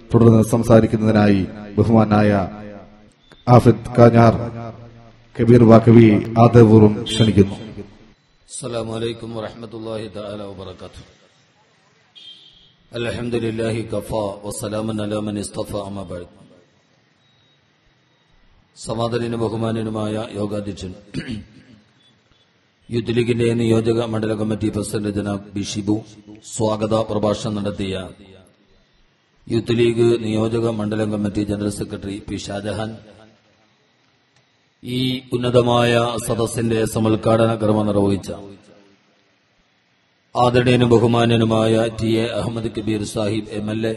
തുടർന്ന് സംസാരിക്കുന്നതിനായി ബഹുമാനായ ആഫിദ് കാഞ്ഞാർ കബീർ വാക്കവി ആദരപൂർവ്വം ക്ഷണിക്കുന്നു السلام عليكم ورحمة الله تعالى وبركاته الحمد لله كفى وسلام على من اصطفى أما بعد സമാദരനും ബഹുമാനനുമായ യോഗാധ്യക്ഷൻ യൂത്ത് ലീഗിന്റെ നിയോജക മണ്ഡല കമ്മിറ്റി പ്രസിഡന്റ് ജനാബ് ബി ഷിബു സ്വാഗത പ്രഭാഷണം നടത്തിയ യൂത്ത് ലീഗ് നിയോജക മണ്ഡലം committee general secretary P Shajahan ഈ ഉന്നതമായ സദസ്സിന്റെ സമുദ്ഘാടന കർമ്മം നിർവഹിച്ച ആദരണീയനും ബഹുമാന്യനുമായ T A Ahammed Kabeer Sahib M L A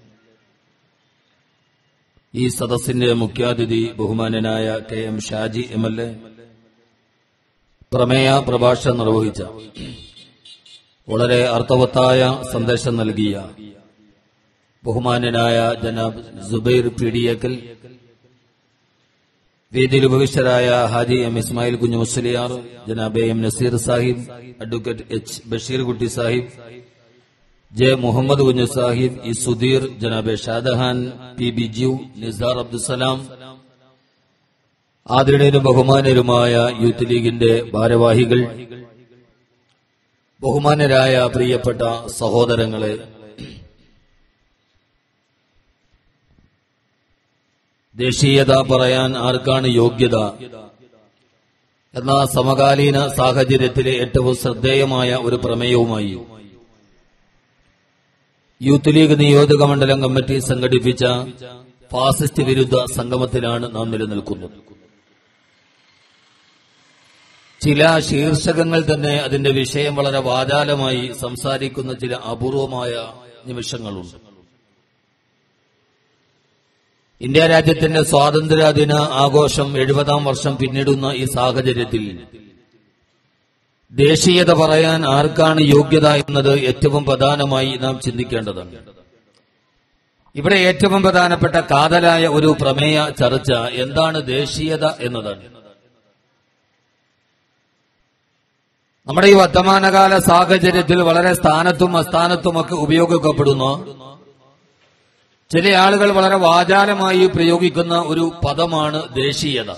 ഈ സദസ്സിന്റെ മുഖ്യാതിഥി ബഹുമാന്യനായ K M Shaji M L A പ്രമേയ പ്രഭാഷണം നിർവഹിച്ച വളരെ അർത്ഥവത്തായ സന്ദേശം നൽകിയ ബഹുമാന്യനായ ജനാബ് സുബൈർ പീഡിയക്കൽ വേദിയിൽ ഉപവിഷ്ടരായ ഹാജി എം ഇസ്മായിൽ കുഞ്ഞു മുസ്ലിയാർ ജനാബ് M Naseer Sahib advocate H Basheer Kutty Sahib J Muhammad Kunju Sahib E Sudheer ജനാബെ ഷാജഹാൻ പി ബി ജിയു നിസാർ അബ്ദുസലാം ആദരണീയരും ബഹുമാനരുമായ യൂത്ത് ലീഗിന്റെ ഭാരവാഹികൾ ബഹുമാനരായ പ്രിയപ്പെട്ട സഹോദരങ്ങളെ ദേശീയത പറയാൻ ആർക്കാണ് യോഗ്യത എന്ന സമകാലീന സാഹചര്യത്തിലെ ഏറ്റവും ശ്രദ്ധേയമായ ഒരു പ്രമേയവുമായി യൂത്ത് ലീഗ് നിയോജക മണ്ഡലം കമ്മിറ്റി സംഘടിപ്പിച്ച ഫാസിസ്റ്റ് വിരുദ്ധ സംഗമത്തിലാണ് നാം നിലനിൽക്കുന്നത് ചില ശീർഷകങ്ങൾ തന്നെ അതിന്റെ വിഷയം വളരെ വാചാലമായി സംസാരിക്കുന്ന ചില അപൂർവമായ നിമിഷങ്ങളുണ്ട് ഇന്ത്യ രാജ്യത്തിന്റെ സ്വാതന്ത്ര്യദിന ആഘോഷം എഴുപതാം വർഷം പിന്നിടുന്ന ഈ സാഹചര്യത്തിൽ ദേശീയത പറയാൻ ആർക്കാണ് യോഗ്യത എന്നത് ഏറ്റവും പ്രധാനമായി നാം ചിന്തിക്കേണ്ടതാണ് ഇവിടെ ഏറ്റവും പ്രധാനപ്പെട്ട കാതലായ ഒരു പ്രമേയ ചർച്ച എന്താണ് ദേശീയത എന്നതാണ് നമ്മുടെ ഈ വർത്തമാനകാല സാഹചര്യത്തിൽ വളരെ സ്ഥാനത്തും അസ്ഥാനത്തുമൊക്കെ ഉപയോഗിക്കപ്പെടുന്ന ചില ആളുകൾ വളരെ വാചാലമായി പ്രയോഗിക്കുന്ന ഒരു പദമാണ് ദേശീയത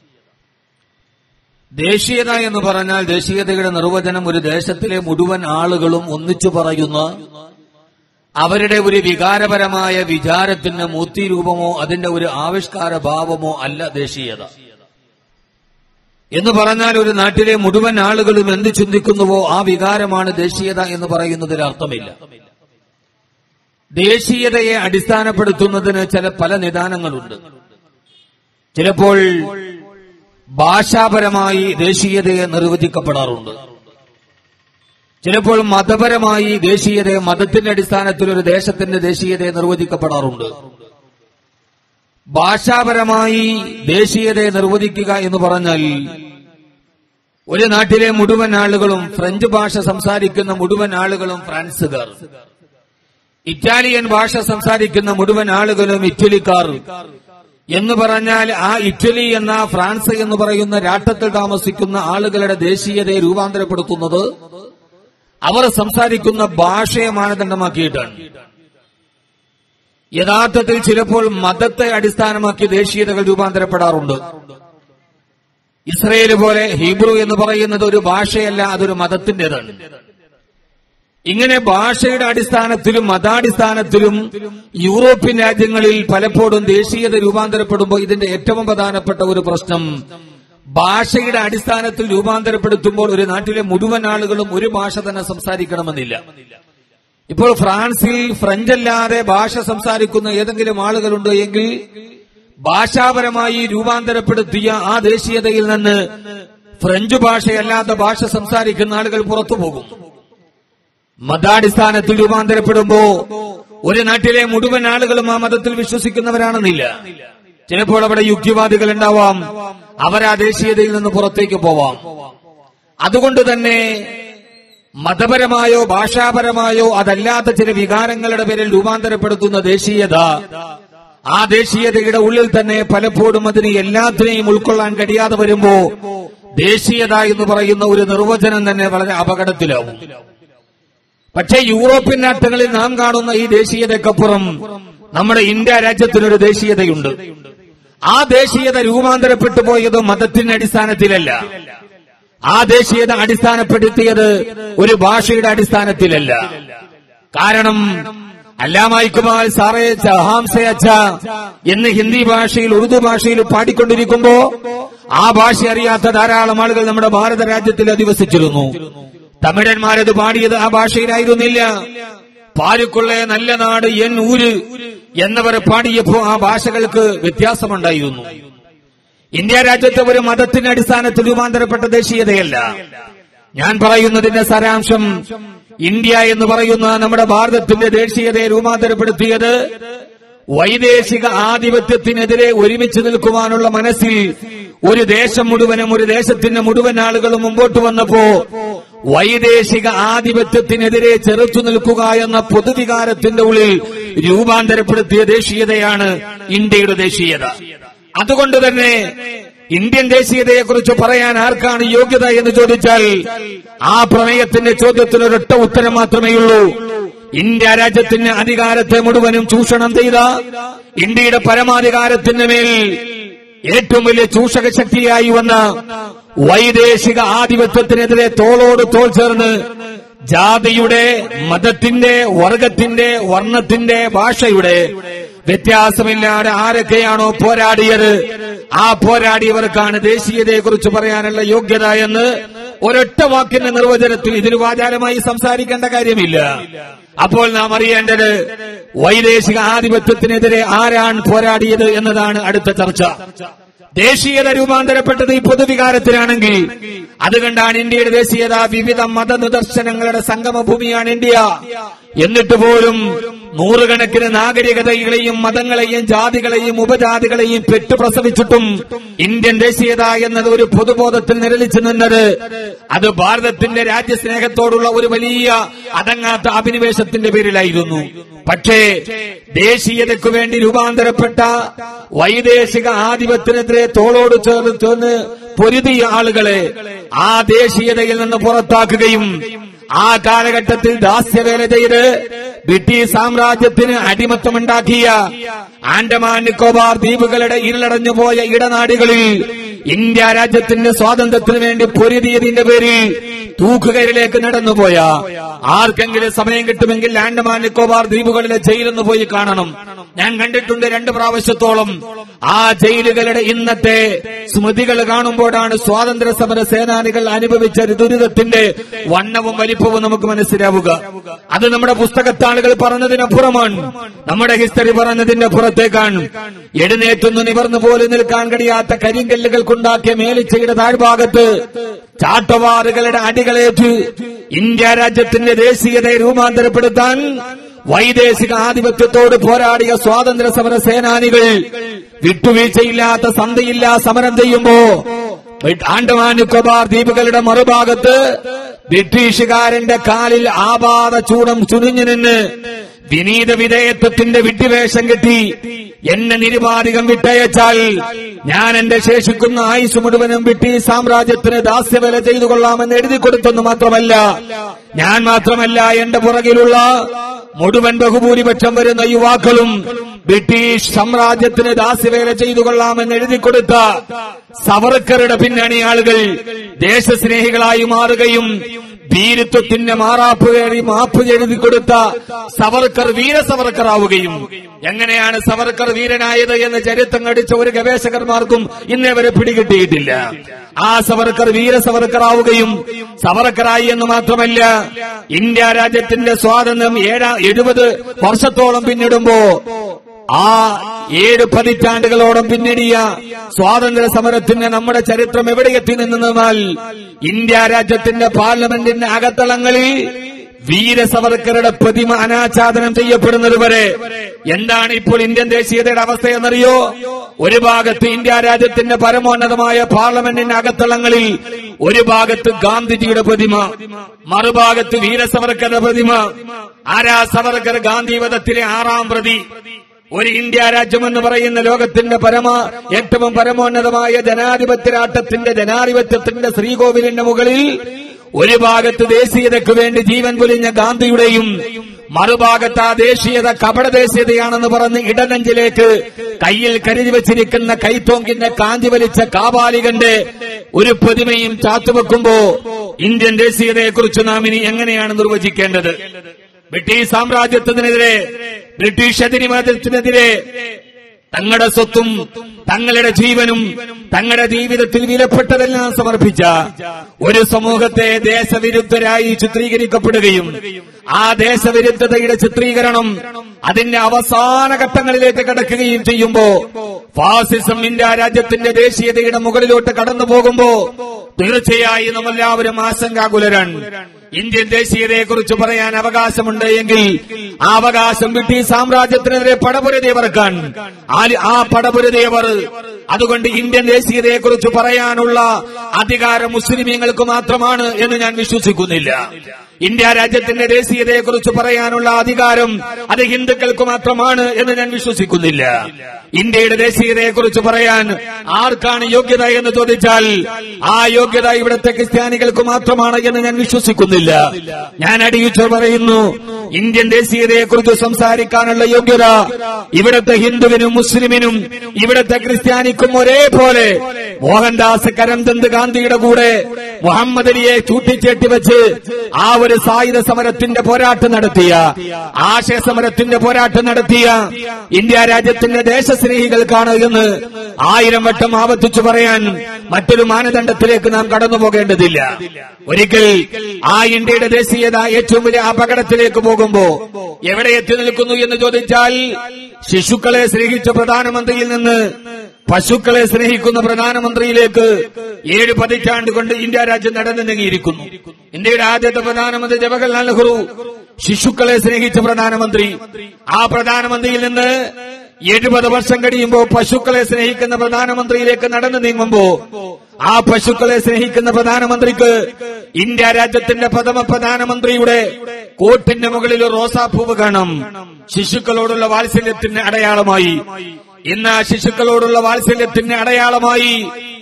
ദേശീയത എന്ന് പറഞ്ഞാൽ ദേശീയതയുടെ നിർവചനം ഒരു ദേശത്തിലെ മുഴുവൻ ആളുകളും ഒന്നിച്ചു പറയുന്ന അവരുടെ ഒരു വികാരപരമായ വിചാരത്തിന് മൂർത്തിരൂപമോ അതിന്റെ ഒരു ആവിഷ്കാര ഭാവമോ അല്ല ദേശീയത എന്ന് പറഞ്ഞാൽ ഒരു നാട്ടിലെ മുഴുവൻ ആളുകളും എന്ത് ചിന്തിക്കുന്നുവോ ആ വികാരമാണ് ദേശീയത എന്ന് പറയുന്നതിൽ അർത്ഥമില്ല ദേശീയതയെ അടിസ്ഥാനപ്പെടുത്തുന്നതിന് ചില പല നിദാനങ്ങളുണ്ട് ചിലപ്പോൾ ഭാഷാപരമായി ദേശീയതയെ നിർവചിക്കപ്പെടാറുണ്ട് ചിലപ്പോൾ മതപരമായി ദേശീയതയെ മതത്തിന്റെ അടിസ്ഥാനത്തിൽ ഒരു ദേശത്തിന്റെ ദേശീയതയെ നിർവചിക്കപ്പെടാറുണ്ട് ഭാഷാപരമായി ദേശീയതയെ നിർവചിക്കുക എന്ന് പറഞ്ഞാൽ ഒരു നാട്ടിലെ മുഴുവൻ ആളുകളും ഫ്രഞ്ച് ഭാഷ സംസാരിക്കുന്ന മുഴുവൻ ആളുകളും ഫ്രാൻസുകാർ ഇറ്റാലിയൻ ഭാഷ സംസാരിക്കുന്ന മുഴുവൻ ആളുകളും ഇറ്റലിക്കാർ എന്ന് പറഞ്ഞാൽ ആ ഇറ്റലി എന്ന ഫ്രാൻസ് എന്ന് പറയുന്ന രാഷ്ട്രത്തിൽ താമസിക്കുന്ന ആളുകളുടെ ദേശീയതയെ രൂപാന്തരപ്പെടുത്തുന്നത് അവർ സംസാരിക്കുന്ന ഭാഷയെ മാനദണ്ഡമാക്കിയിട്ടാണ് യഥാർത്ഥത്തിൽ ചിലപ്പോൾ മതത്തെ അടിസ്ഥാനമാക്കി ദേശീയതകൾ രൂപാന്തരപ്പെടാറുണ്ട് ഇസ്രയേൽ പോലെ ഹീബ്രു എന്ന് പറയുന്നത് ഒരു ഭാഷയല്ല അതൊരു മതത്തിന്റേതാണ് ഇങ്ങനെ ഭാഷയുടെ അടിസ്ഥാനത്തിലും മതാടിസ്ഥാനത്തിലും യൂറോപ്യൻ രാജ്യങ്ങളിൽ പലപ്പോഴും ദേശീയത രൂപാന്തരപ്പെടുമ്പോൾ ഇതിന്റെ ഏറ്റവും പ്രധാനപ്പെട്ട ഒരു പ്രശ്നം ഭാഷയുടെ അടിസ്ഥാനത്തിൽ രൂപാന്തരപ്പെടുത്തുമ്പോൾ ഒരു നാട്ടിലെ മുഴുവൻ ആളുകളും ഒരു ഭാഷ തന്നെ സംസാരിക്കണമെന്നില്ല ഇപ്പോൾ ഫ്രാൻസിൽ ഫ്രഞ്ച് അല്ലാതെ ഭാഷ സംസാരിക്കുന്ന ഏതെങ്കിലും ആളുകളുണ്ട് എങ്കിൽ ഭാഷാപരമായി രൂപാന്തരപ്പെടുത്തിയ ആ ദേശീയതയിൽ നിന്ന് ഫ്രഞ്ച് ഭാഷയല്ലാത്ത ഭാഷ സംസാരിക്കുന്ന ആളുകൾ പുറത്തു പോകും മതാടിസ്ഥാനത്തിൽ രൂപാന്തരപ്പെടുമ്പോ ഒരു നാട്ടിലെ മുഴുവൻ ആളുകളും ആ മതത്തിൽ വിശ്വസിക്കുന്നവരാണെന്നില്ല ചിലപ്പോൾ അവിടെ യുക്തിവാദികൾ ഉണ്ടാവാം അവർ ആ ദേശീയതയിൽ നിന്ന് പുറത്തേക്ക് പോവാം അതുകൊണ്ട് തന്നെ മതപരമായോ ഭാഷാപരമായോ അതല്ലാത്ത ചില വികാരങ്ങളുടെ പേരിൽ രൂപാന്തരപ്പെടുത്തുന്ന ദേശീയത ആ ദേശീയതയുടെ ഉള്ളിൽ തന്നെ പലപ്പോഴും അതിന് എല്ലാത്തിനെയും ഉൾക്കൊള്ളാൻ കഴിയാതെ വരുമ്പോ ദേശീയത എന്ന് പറയുന്ന ഒരു നിർവചനം തന്നെ വളരെ അപകടത്തിലാവും പക്ഷേ യൂറോപ്യൻ രാഷ്ട്രങ്ങളിൽ നാം കാണുന്ന ഈ ദേശീയതയ്ക്കപ്പുറം നമ്മുടെ ഇന്ത്യ രാജ്യത്തിനൊരു ദേശീയതയുണ്ട് ആ ദേശീയത രൂപാന്തരപ്പെട്ടു പോയത് മതത്തിന്റെ അടിസ്ഥാനത്തിലല്ല ആ ദേശീയത അടിസ്ഥാനപ്പെടുത്തിയത് ഒരു ഭാഷയുടെ അടിസ്ഥാനത്തിലല്ല കാരണം അല്ലാമ ഇക്ബാൽ സാറേ ചഹാംസെ അച്ഛ എന്ന് ഹിന്ദി ഭാഷയിൽ ഉറുദു ഭാഷയിൽ പാടിക്കൊണ്ടിരിക്കുമ്പോ ആ ഭാഷ അറിയാത്ത ധാരാളം ആളുകൾ നമ്മുടെ ഭാരത രാജ്യത്തിൽ അധിവസിച്ചിരുന്നു തമിഴന്മാരത് പാടിയത് ആ ഭാഷയിലായിരുന്നില്ല പാലുക്കുള്ള നല്ല നാട് എൻ ഊര് എന്നവർ പാടിയപ്പോ ആ ഭാഷകൾക്ക് വ്യത്യാസമുണ്ടായിരുന്നു ഇന്ത്യ രാജ്യത്തെ ഒരു മതത്തിന്റെ അടിസ്ഥാനത്തിൽ രൂപാന്തരപ്പെട്ട ദേശീയതയല്ല ഞാൻ പറയുന്നതിന്റെ സാരാംശം ഇന്ത്യ എന്ന് പറയുന്ന നമ്മുടെ ഭാരതത്തിന്റെ ദേശീയതയെ രൂപാന്തരപ്പെടുത്തിയത് വൈദേശിക ആധിപത്യത്തിനെതിരെ ഒരുമിച്ച് നിൽക്കുവാനുള്ള മനസ്സിൽ ഒരു ദേശം മുഴുവനും ഒരു ദേശത്തിന്റെ മുഴുവൻ ആളുകളും മുമ്പോട്ട് വന്നപ്പോ വൈദേശിക ആധിപത്യത്തിനെതിരെ ചെറുത്തു നിൽക്കുക എന്ന പൊതുവികാരത്തിന്റെ ഉള്ളിൽ രൂപാന്തരപ്പെടുത്തിയ ദേശീയതയാണ് ഇന്ത്യയുടെ ദേശീയത അതുകൊണ്ട് തന്നെ ഇന്ത്യൻ ദേശീയതയെക്കുറിച്ച് പറയാൻ ആർക്കാണ് യോഗ്യത എന്ന് ചോദിച്ചാൽ ആ പ്രമേയത്തിന്റെ ചോദ്യത്തിന് ഒരൊറ്റ ഉത്തരം മാത്രമേയുള്ളൂ ഇന്ത്യ രാജ്യത്തിന്റെ അധികാരത്തെ മുഴുവനും ചൂഷണം ചെയ്ത ഇന്ത്യയുടെ പരമാധികാരത്തിന് മേൽ ഏറ്റവും വലിയ ചൂഷക ശക്തിയായി വന്ന വൈദേശിക ആധിപത്യത്തിനെതിരെ തോളോട് തോൾ ചേർന്ന് ജാതിയുടെ മതത്തിന്റെ വർഗത്തിന്റെ വർണ്ണത്തിന്റെ ഭാഷയുടെ വ്യത്യാസമില്ലാതെ ആരൊക്കെയാണോ പോരാടിയത് ആ പോരാടിയവർക്കാണ് ദേശീയതയെക്കുറിച്ച് പറയാനുള്ള യോഗ്യത എന്ന് ഒരൊറ്റ വാക്കിന്റെ നിർവചനത്തിൽ ഇതിന് വാചാരമായി സംസാരിക്കേണ്ട കാര്യമില്ല അപ്പോൾ നാം അറിയേണ്ടത് വൈദേശിക ആധിപത്യത്തിനെതിരെ ആരാണ് പോരാടിയത് എന്നതാണ് അടുത്ത ചർച്ച ദേശീയത രൂപാന്തരപ്പെട്ടത് ഈ പൊതുവികാരത്തിലാണെങ്കിൽ അതുകൊണ്ടാണ് ഇന്ത്യയുടെ ദേശീയത വിവിധ മതനിദർശനങ്ങളുടെ സംഗമഭൂമിയാണ് ഇന്ത്യ എന്നിട്ട് പോലും നൂറുകണക്കിന് നാഗരികതകളെയും മതങ്ങളെയും ജാതികളെയും ഉപജാതികളെയും പെറ്റുപ്രസവിച്ചിട്ടും ഇന്ത്യൻ ദേശീയത എന്നത് ഒരു പൊതുബോധത്തിൽ നിഴലിച്ചു നിന്നത് അത് ഭാരതത്തിന്റെ രാജ്യസ്നേഹത്തോടുള്ള ഒരു വലിയ അടങ്ങാത്ത അഭിനിവേശത്തിന്റെ പേരിലായിരുന്നു പക്ഷേ ദേശീയതയ്ക്കു വേണ്ടി രൂപാന്തരപ്പെട്ട വൈദേശിക ആധിപത്യത്തിനെതിരെ തോളോട് ചേർന്ന് ചേർന്ന് പൊരുതിയ ആളുകളെ ആ ദേശീയതയിൽ നിന്ന് പുറത്താക്കുകയും ആ കാലഘട്ടത്തിൽ ദാസ്യവേല ചെയ്ത് ബ്രിട്ടീഷ് സാമ്രാജ്യത്തിന് അടിമത്തമുണ്ടാക്കിയ ആൻഡമാൻ നിക്കോബാർ ദ്വീപുകളുടെ ഇരുളടഞ്ഞു പോയ ഇടനാടുകളിൽ ഇന്ത്യ രാജ്യത്തിന്റെ സ്വാതന്ത്ര്യത്തിന് വേണ്ടി പൊരുതിയതിന്റെ പേരിൽ തൂക്കുകയറിലേക്ക് നടന്നുപോയ ആർക്കെങ്കിലും സമയം കിട്ടുമെങ്കിൽ ആൻഡമാൻ നിക്കോബാർ ദ്വീപുകളിലെ ജയിലൊന്ന് പോയി കാണണം ഞാൻ കണ്ടിട്ടുണ്ട് രണ്ട് പ്രാവശ്യത്തോളം ആ ജയിലുകളുടെ ഇന്നത്തെ സ്മൃതികൾ കാണുമ്പോഴാണ് സ്വാതന്ത്ര്യ സമര സേനാനികൾ അനുഭവിച്ച ഒരു ദുരിതത്തിന്റെ വണ്ണവും വലിപ്പവും നമുക്ക് മനസ്സിലാവുക അത് നമ്മുടെ പുസ്തകത്താളുകൾ പറഞ്ഞതിനപ്പുറമാണ് നമ്മുടെ ഹിസ്റ്ററി പറഞ്ഞതിന്റെ പുറത്തേക്കാണ് എഴുന്നേറ്റൊന്നു നിവർന്നു പോലും നിൽക്കാൻ കഴിയാത്ത കരിങ്കല്ലുകൾ കൊണ്ടാക്കിയ മേലിച്ചയുടെ താഴ്ഭാഗത്ത് ചാട്ടവാറുകളുടെ അടികളേറ്റ് ഇന്ത്യ രാജ്യത്തിന്റെ ദേശീയതയെ രൂപാന്തരപ്പെടുത്താൻ വൈദേശിക ആധിപത്യത്തോട് പോരാടിയ സ്വാതന്ത്ര്യ സമര സേനാനികൾ വിട്ടുവീഴ്ചയില്ലാത്ത സന്ധിയില്ലാ സമരം ചെയ്യുമ്പോ ആൻഡമാൻ നിക്കോബാർ ദ്വീപുകളുടെ മറുഭാഗത്ത് ബ്രിട്ടീഷുകാരന്റെ കാലിൽ ആപാത ചൂടം ചുനിഞ്ഞു നിന്ന് വിനീത വിധേയത്വത്തിന്റെ വിഡ്ഢിവേഷം കെട്ടി എന്നെ നിരുപാധികം വിട്ടയച്ചാൽ ഞാൻ എന്റെ ശേഷിക്കുന്ന ആയുസ് മുഴുവനും ബ്രിട്ടീഷ് സാമ്രാജ്യത്തിന് ദാസ്യവില ചെയ്തു കൊള്ളാമെന്ന് എഴുതി കൊടുത്തെന്ന് മാത്രമല്ല ഞാൻ മാത്രമല്ല എന്റെ പുറകിലുള്ള മുഴുവൻ ബഹുഭൂരിപക്ഷം വരുന്ന യുവാക്കളും ബ്രിട്ടീഷ് സാമ്രാജ്യത്തിന് ദാസ്യവേല ചെയ്തു കൊള്ളാമെന്ന് എഴുതി കൊടുത്ത സവർക്കറുടെ പിന്നണി ആളുകൾ ദേശസ്നേഹികളായി മാറുകയും വീരത്വത്തിന്റെ മാറാപ്പ് കയറി മാപ്പ് എഴുതി കൊടുത്ത സവർക്കർ വീരസവർക്കർ ആവുകയും എങ്ങനെയാണ് സവർക്കർ വീരനായത് എന്ന് ചരിത്രം കടിച്ച ഒരു ഗവേഷകന്മാർക്കും ഇന്നേ വരെ പിടികിട്ടിയിട്ടില്ല ആ സവർക്കർ വീരസവർക്കർ ആവുകയും സവർക്കറായി എന്ന് മാത്രമല്ല ഇന്ത്യ രാജ്യത്തിന്റെ സ്വാതന്ത്ര്യം ഏഴാ എഴുപത് വർഷത്തോളം പിന്നിടുമ്പോ ആ ഏഴ് പതിറ്റാണ്ടുകളോളം പിന്നിടിയ സ്വാതന്ത്ര്യ സമരത്തിന്റെ നമ്മുടെ ചരിത്രം എവിടെയെത്തി നിന്നാൽ ഇന്ത്യ രാജ്യത്തിന്റെ പാർലമെന്റിന്റെ അകത്തളങ്ങളിൽ വീരസവർക്കറുടെ പ്രതിമ അനാച്ഛാദനം ചെയ്യപ്പെടുന്നത് വരെ എന്താണ് ഇപ്പോൾ ഇന്ത്യൻ ദേശീയതയുടെ അവസ്ഥയെന്നറിയോ ഒരു ഭാഗത്ത് ഇന്ത്യ രാജ്യത്തിന്റെ പരമോന്നതമായ പാർലമെന്റിന്റെ അകത്തളങ്ങളിൽ ഒരു ഭാഗത്ത് ഗാന്ധിജിയുടെ പ്രതിമ മറുഭാഗത്ത് വീരസവർക്കറുടെ പ്രതിമ ആരാ സവർക്കർ ഗാന്ധിവധത്തിലെ ആറാം പ്രതി ഒരു ഇന്ത്യ രാജ്യം എന്ന് പറയുന്ന ലോകത്തിന്റെ പരമ ഏറ്റവും പരമോന്നതമായ ജനാധിപത്യരാട്ടത്തിന്റെ ജനാധിപത്യത്തിന്റെ ശ്രീകോവിലിന്റെ മുകളിൽ ഒരു ഭാഗത്ത് ദേശീയതയ്ക്ക് വേണ്ടി ജീവൻ പൊലിഞ്ഞ ഗാന്ധിയുടെയും മറുഭാഗത്ത് ആ ദേശീയത കപട ദേശീയതയാണെന്ന് പറഞ്ഞ് ഇടനെഞ്ചിലേക്ക് കയ്യിൽ കരുതി വെച്ചിരിക്കുന്ന കൈത്തോങ്കിന്റെ കാഞ്ചി വലിച്ച കാപാലികന്റെ ഒരു പ്രതിമയും ചാത്തുവെക്കുമ്പോ ഇന്ത്യൻ ദേശീയതയെക്കുറിച്ച് നാം ഇനി എങ്ങനെയാണ് നിർവചിക്കേണ്ടത് ബ്രിട്ടീഷ് സാമ്രാജ്യത്തിനെതിരെ ബ്രിട്ടീഷ് അധിനിവേശത്തിനെതിരെ തങ്ങളുടെ സ്വത്തും തങ്ങളുടെ ജീവനും തങ്ങളുടെ ജീവിതത്തിൽ വിലപ്പെട്ടതെല്ലാം സമർപ്പിച്ച ഒരു സമൂഹത്തെ ദേശവിരുദ്ധരായി ചിത്രീകരിക്കപ്പെടുകയും ആ ദേശവിരുദ്ധതയുടെ ചിത്രീകരണം അതിന്റെ അവസാന ഘട്ടങ്ങളിലേക്ക് കടക്കുകയും ചെയ്യുമ്പോ ഫാസിസം ഇന്ത്യ രാജ്യത്തിന്റെ ദേശീയതയുടെ മുകളിലോട്ട് കടന്നു പോകുമ്പോ തീർച്ചയായും നമ്മളെല്ലാവരും ആശങ്കാകുലരാണ് ഇന്ത്യൻ ദേശീയതയെക്കുറിച്ച് പറയാൻ അവകാശമുണ്ട് എങ്കിൽ ആ അവകാശം ബ്രിട്ടീഷ് സാമ്രാജ്യത്തിനെതിരെ പടപുരതേവർക്കാൻ ആ പടപുരതേവർ അതുകൊണ്ട് ഇന്ത്യൻ ദേശീയതയെക്കുറിച്ച് പറയാനുള്ള അധികാരം മുസ്ലിമീങ്ങൾക്ക് മാത്രമാണ് എന്ന് ഞാൻ വിശ്വസിക്കുന്നില്ല ഇന്ത്യ രാജ്യത്തിന്റെ ദേശീയതയെക്കുറിച്ച് പറയാനുള്ള അധികാരം അത് ഹിന്ദുക്കൾക്ക് മാത്രമാണ് എന്ന് ഞാൻ വിശ്വസിക്കുന്നില്ല ഇന്ത്യയുടെ ദേശീയതയെക്കുറിച്ച് പറയാൻ ആർക്കാണ് യോഗ്യത എന്ന് ചോദിച്ചാൽ ആ യോഗ്യത ഇവിടുത്തെ ക്രിസ്ത്യാനികൾക്ക് മാത്രമാണ് എന്ന് ഞാൻ വിശ്വസിക്കുന്നില്ല ഞാൻ അടിയിച്ചു പറയുന്നു ഇന്ത്യൻ ദേശീയതയെക്കുറിച്ച് സംസാരിക്കാനുള്ള യോഗ്യത ഇവിടുത്തെ ഹിന്ദുവിനും മുസ്ലിമിനും ഇവിടുത്തെ ക്രിസ്ത്യാനിക്കും ഒരേപോലെ മോഹൻദാസ് കരംചന്ദ് ഗാന്ധിയുടെ കൂടെ മുഹമ്മദ് അലിയെ ചൂട്ടിച്ചേട്ടി വെച്ച് ആ ഒരു സായുധ സമരത്തിന്റെ പോരാട്ടം നടത്തിയ ആശയ സമരത്തിന്റെ പോരാട്ടം നടത്തിയ ഇന്ത്യ രാജ്യത്തിന്റെ ദേശസ്നേഹികൾക്കാണ് എന്ന് ആയിരം വട്ടം ആവർത്തിച്ചു പറയാൻ മറ്റൊരു മാനദണ്ഡത്തിലേക്ക് നാം കടന്നു പോകേണ്ടതില്ല ഒരിക്കൽ ആ ഇന്ത്യയുടെ ദേശീയത ഏറ്റവും വലിയ അപകടത്തിലേക്ക് പോകുമ്പോ എവിടെ എത്തി നിൽക്കുന്നു എന്ന് ചോദിച്ചാൽ ശിശുക്കളെ സ്നേഹിച്ച പ്രധാനമന്ത്രിയിൽ നിന്ന് പശുക്കളെ സ്നേഹിക്കുന്ന പ്രധാനമന്ത്രിയിലേക്ക് ഏഴ് പതിറ്റാണ്ട് കൊണ്ട് ഇന്ത്യ രാജ്യം നടന്നു നീങ്ങിയിരിക്കുന്നു ഇന്ത്യയുടെ ആദ്യത്തെ പ്രധാനമന്ത്രി ജവഹർലാൽ നെഹ്റു ശിശുക്കളെ സ്നേഹിച്ച പ്രധാനമന്ത്രി ആ പ്രധാനമന്ത്രിയിൽ നിന്ന് എഴുപത് വർഷം കഴിയുമ്പോൾ പശുക്കളെ സ്നേഹിക്കുന്ന പ്രധാനമന്ത്രിയിലേക്ക് നടന്നു നീങ്ങുമ്പോ ആ പശുക്കളെ സ്നേഹിക്കുന്ന പ്രധാനമന്ത്രിക്ക് ഇന്ത്യ രാജ്യത്തിന്റെ പ്രഥമ പ്രധാനമന്ത്രിയുടെ കോട്ടിന്റെ മുകളിൽ ഒരു റോസാപ്പൂവ് കാണാം ശിശുക്കളോടുള്ള വാത്സല്യത്തിന് അടയാളമായി ഇന്ന് ആ ശിശുക്കളോടുള്ള വാത്സല്യത്തിന് അടയാളമായി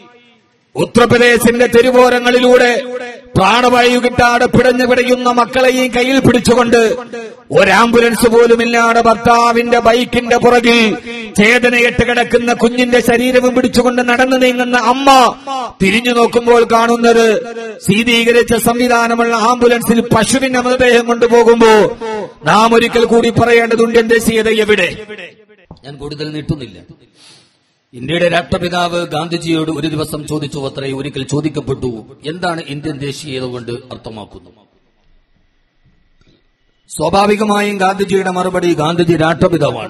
ഉത്തർപ്രദേശിന്റെ തെരുവോരങ്ങളിലൂടെ പ്രാണവായു കിട്ടാതെ പിടഞ്ഞു പിടയുന്ന മക്കളെയും കയ്യിൽ പിടിച്ചുകൊണ്ട് ഒരു ആംബുലൻസ് പോലുമില്ലാതെ ഭർത്താവിന്റെ ബൈക്കിന്റെ പുറകിൽ ചേതനയിട്ട് കിടക്കുന്ന കുഞ്ഞിന്റെ ശരീരവും പിടിച്ചുകൊണ്ട് നടന്നു നീങ്ങുന്ന അമ്മ തിരിഞ്ഞു നോക്കുമ്പോൾ കാണുന്നത് ശീതീകരിച്ച സംവിധാനമുള്ള ആംബുലൻസിൽ പശുവിന്റെ മൃതദേഹം കൊണ്ടുപോകുമ്പോ നാം ഒരിക്കൽ കൂടി പറയേണ്ടതുണ്ട് എന്റെ ദേശീയത എവിടെ ഞാൻ കൂടുതൽ നീട്ടുന്നില്ല ഇന്ത്യയുടെ രാഷ്ട്രപിതാവ് ഗാന്ധിജിയോട് ഒരു ദിവസം ചോദിച്ചു അത്രേ ഒരിക്കൽ ചോദിക്കപ്പെട്ടു എന്താണ് ഇന്ത്യൻ ദേശീയത കൊണ്ട് അർത്ഥമാക്കുന്നത് സ്വാഭാവികമായും ഗാന്ധിജിയുടെ മറുപടി ഗാന്ധിജി രാഷ്ട്രപിതാവാണ്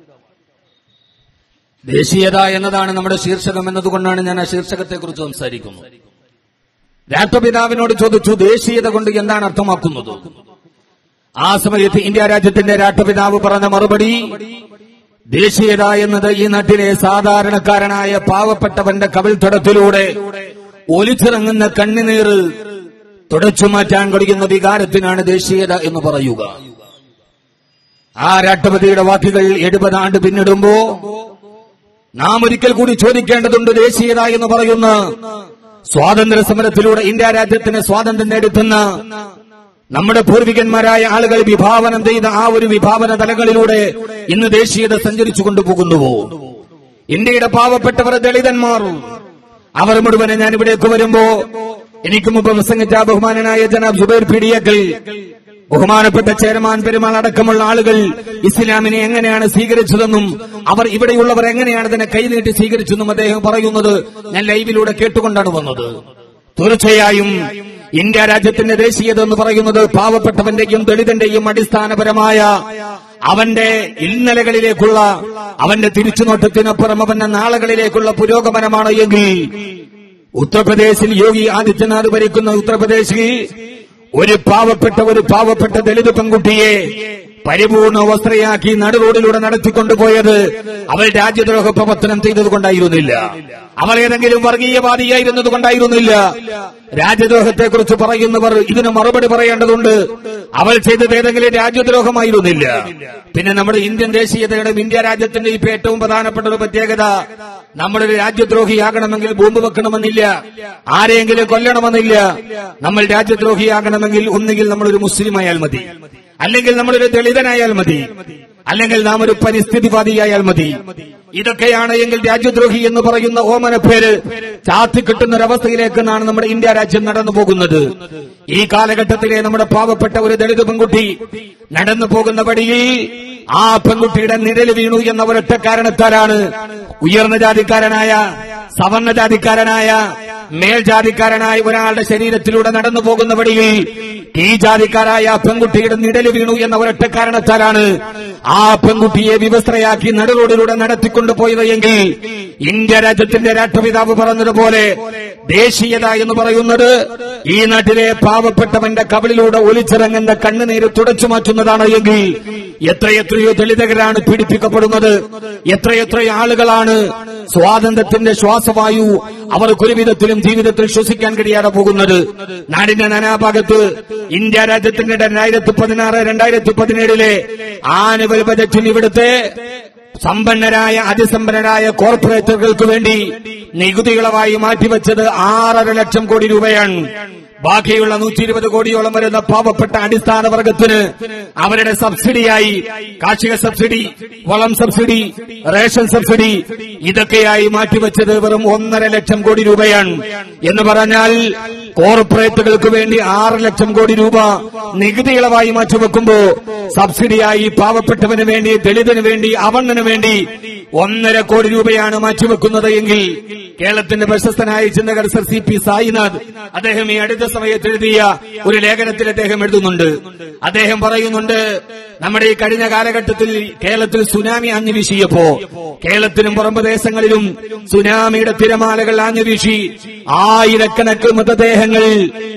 ദേശീയത എന്നതാണ് നമ്മുടെ ശീർഷകം എന്നതുകൊണ്ടാണ് ഞാൻ ആ ശീർഷകത്തെ കുറിച്ച് സംസാരിക്കുന്നത് രാഷ്ട്രപിതാവിനോട് ചോദിച്ചു ദേശീയത കൊണ്ട് എന്താണ് അർത്ഥമാക്കുന്നത് ആ സമയത്ത് ഇന്ത്യ രാജ്യത്തിന്റെ രാഷ്ട്രപിതാവ് പറഞ്ഞ മറുപടി ദേശീയത എന്നത് ഈ നാട്ടിലെ സാധാരണക്കാരനായ പാവപ്പെട്ടവന്റെ കവിൾത്തടത്തിലൂടെ ഒലിച്ചിറങ്ങുന്ന കണ്ണുനീർ തുടച്ചു മാറ്റാൻ കഴിയുന്ന വികാരത്തിനാണ് ദേശീയത എന്ന് പറയുക ആ രാഷ്ട്രപതിയുടെ വാക്കുകൾ എഴുപത് ആണ്ട് പിന്നിടുമ്പോ നാം ഒരിക്കൽ കൂടി ചോദിക്കേണ്ടതുണ്ട് ദേശീയത എന്ന് പറയുന്ന സ്വാതന്ത്ര്യ സമരത്തിലൂടെ ഇന്ത്യ രാജ്യത്തിന് സ്വാതന്ത്ര്യം നേടുത്തുന്ന നമ്മുടെ പൂർവികന്മാരായ ആളുകൾ വിഭാവനം ചെയ്ത ആ ഒരു വിഭാവന തലങ്ങളിലൂടെ ഇന്ന് ദേശീയത സഞ്ചരിച്ചു കൊണ്ടുപോകുന്നുവോ ഇന്ത്യയുടെ പാവപ്പെട്ടവർ ദളിതന്മാർ അവർ മുഴുവനെ ഞാൻ ഇവിടേക്ക് വരുമ്പോ എനിക്ക് മുമ്പ് പ്രസംഗിച്ച ബഹുമാനനായ ജനാബ് ജുബൈർ പീഡിയക്കൽ ബഹുമാനപ്പെട്ട ചെയർമാൻ പെരുമാൾ അടക്കമുള്ള ആളുകൾ ഇസ്ലാമിനെ എങ്ങനെയാണ് സ്വീകരിച്ചതെന്നും അവർ ഇവിടെയുള്ളവർ എങ്ങനെയാണ് അതിനെ കൈനീട്ടി സ്വീകരിച്ചെന്നും അദ്ദേഹം പറയുന്നത് ഞാൻ ലൈവിലൂടെ കേട്ടുകൊണ്ടാണ് വന്നത് തീർച്ചയായും ഇന്ത്യ രാജ്യത്തിന്റെ ദേശീയത എന്ന് പറയുന്നത് പാവപ്പെട്ടവന്റെയും ദളിതന്റെയും അടിസ്ഥാനപരമായ അവന്റെ ഇന്നലകളിലേക്കുള്ള അവന്റെ തിരിച്ചുനോട്ടത്തിനപ്പുറം അവന്റെ നാളുകളിലേക്കുള്ള പുരോഗമനമാണ് എങ്കിൽ ഉത്തർപ്രദേശിൽ യോഗി ആദിത്യനാഥ് ഭരിക്കുന്ന ഉത്തർപ്രദേശിൽ ഒരു പാവപ്പെട്ട ഒരു പാവപ്പെട്ട ദളിത് പെൺകുട്ടിയെ പരിപൂർണ വസ്ത്രയാക്കി നടുറോഡിലൂടെ നടത്തിക്കൊണ്ടുപോയത് അവൾ രാജ്യദ്രോഹ പ്രവർത്തനം ചെയ്തത് കൊണ്ടായിരുന്നില്ല അവൾ ഏതെങ്കിലും വർഗീയവാദിയായിരുന്നത് കൊണ്ടായിരുന്നില്ല രാജ്യദ്രോഹത്തെ കുറിച്ച് പറയുന്നവർ ഇതിന് മറുപടി പറയേണ്ടതുണ്ട് അവൾ ചെയ്തത് ഏതെങ്കിലും രാജ്യദ്രോഹമായിരുന്നില്ല പിന്നെ നമ്മുടെ ഇന്ത്യൻ ദേശീയതയുടെ ഇന്ത്യ രാജ്യത്തിന്റെ ഇപ്പൊ ഏറ്റവും പ്രധാനപ്പെട്ട ഒരു പ്രത്യേകത നമ്മളൊരു രാജ്യദ്രോഹിയാകണമെങ്കിൽ ബോംബ് വെക്കണമെന്നില്ല ആരെയെങ്കിലും കൊല്ലണമെന്നില്ല നമ്മൾ രാജ്യദ്രോഹിയാകണമെങ്കിൽ ഒന്നുകിൽ നമ്മളൊരു മുസ്ലിം ആയാൽ മതി അല്ലെങ്കിൽ നമ്മളൊരു ദളിതനായാൽ മതി അല്ലെങ്കിൽ നാം ഒരു പരിസ്ഥിതിവാദിയായാൽ മതി ഇതൊക്കെയാണ് എങ്കിൽ രാജ്യദ്രോഹി എന്ന് പറയുന്ന ഓമന പേര് ചാത്തി കിട്ടുന്ന ഒരവസ്ഥയിലേക്കാണ് നമ്മുടെ ഇന്ത്യ രാജ്യം നടന്നു പോകുന്നത് ഈ കാലഘട്ടത്തിലെ നമ്മുടെ പാവപ്പെട്ട ഒരു ദളിത് പെൺകുട്ടി നടന്നു പോകുന്ന വഴിയിൽ ആ പെൺകുട്ടിയുടെ നിഴല് വീണു എന്ന ഒരൊറ്റ കാരണത്താലാണ് ഉയർന്ന ജാതിക്കാരനായ സവർണ ജാതിക്കാരനായ മേൽജാതിക്കാരനായ ഒരാളുടെ ശരീരത്തിലൂടെ നടന്നു പോകുന്ന വഴിയിൽ ഈ ജാതിക്കാരായ ആ പെൺകുട്ടിയുടെ നിഴല് വീണു എന്ന ഒരൊറ്റ കാരണത്താലാണ് ആ പെൺകുട്ടിയെ വിവസ്ത്രയാക്കി നടുറോഡിലൂടെ നടത്തിക്കൊണ്ടുപോയത് എങ്കിൽ ഇന്ത്യ രാജ്യത്തിന്റെ രാഷ്ട്രപിതാവ് പറഞ്ഞതുപോലെ ദേശീയത എന്ന് പറയുന്നത് ഈ നാട്ടിലെ പാവപ്പെട്ടവന്റെ കവിളിലൂടെ ഒലിച്ചിറങ്ങുന്ന കണ്ണുനീര് തുടച്ചു മാറ്റുന്നതാണ് എങ്കിൽ എത്രയെത്രയോ ദളിതകരാണ് പീഡിപ്പിക്കപ്പെടുന്നത് എത്രയെത്രയോ ആളുകളാണ് സ്വാതന്ത്ര്യത്തിന്റെ ശ്വാസവായു അവർക്കൊരു വിധത്തിലും ജീവിതത്തിൽ ശ്വസിക്കാൻ കഴിയാതെ പോകുന്നത് നാടിന്റെ നാനാഭാഗത്ത് ഇന്ത്യ രാജ്യത്തിന്റെ രണ്ടായിരത്തി പതിനാറ് രണ്ടായിരത്തി പതിനേഴിലെ ആനുവൽ ബജറ്റിൽ ഇവിടുത്തെ സമ്പന്നരായ അതിസമ്പന്നരായ കോർപ്പറേറ്റുകൾക്ക് വേണ്ടി നികുതികളവായി മാറ്റിവെച്ചത് ആറര ലക്ഷം കോടി രൂപയാണ് ബാക്കിയുള്ള നൂറ്റി ഇരുപത് കോടിയോളം വരുന്ന പാവപ്പെട്ട അടിസ്ഥാന വർഗത്തിന് അവരുടെ സബ്സിഡിയായി കാർഷിക സബ്സിഡി വളം സബ്സിഡി റേഷൻ സബ്സിഡി ഇതൊക്കെയായി മാറ്റിവെച്ചത് വെറും ഒന്നര ലക്ഷം കോടി രൂപയാണ് എന്ന് പറഞ്ഞാൽ കോർപ്പറേറ്റുകൾക്ക് വേണ്ടി ആറ് ലക്ഷം കോടി രൂപ നികുതി ഇളവായി മാറ്റിവെക്കുമ്പോ സബ്സിഡിയായി പാവപ്പെട്ടവന് വേണ്ടി ദളിതന് വേണ്ടി അവണ്ണന് വേണ്ടി ഒന്നര കോടി രൂപയാണ് മാറ്റിവെക്കുന്നത് എങ്കിൽ കേരളത്തിന്റെ പ്രശസ്തനായ ചിന്തകർ സർ സി പി സായിനാഥ് അദ്ദേഹം ഈ അടുത്ത സമയത്ത് എഴുതിയ ഒരു ലേഖനത്തിൽ അദ്ദേഹം എഴുതുന്നുണ്ട് അദ്ദേഹം പറയുന്നുണ്ട് നമ്മുടെ ഈ കഴിഞ്ഞ കാലഘട്ടത്തിൽ കേരളത്തിൽ സുനാമി ആഞ്ഞു വീശിയപ്പോ കേരളത്തിലും പുറം പ്രദേശങ്ങളിലും സുനാമിയുടെ തിരമാലകൾ ആഞ്ഞു വീശി ആയിരക്കണക്കിന് മൃതദേഹങ്ങൾ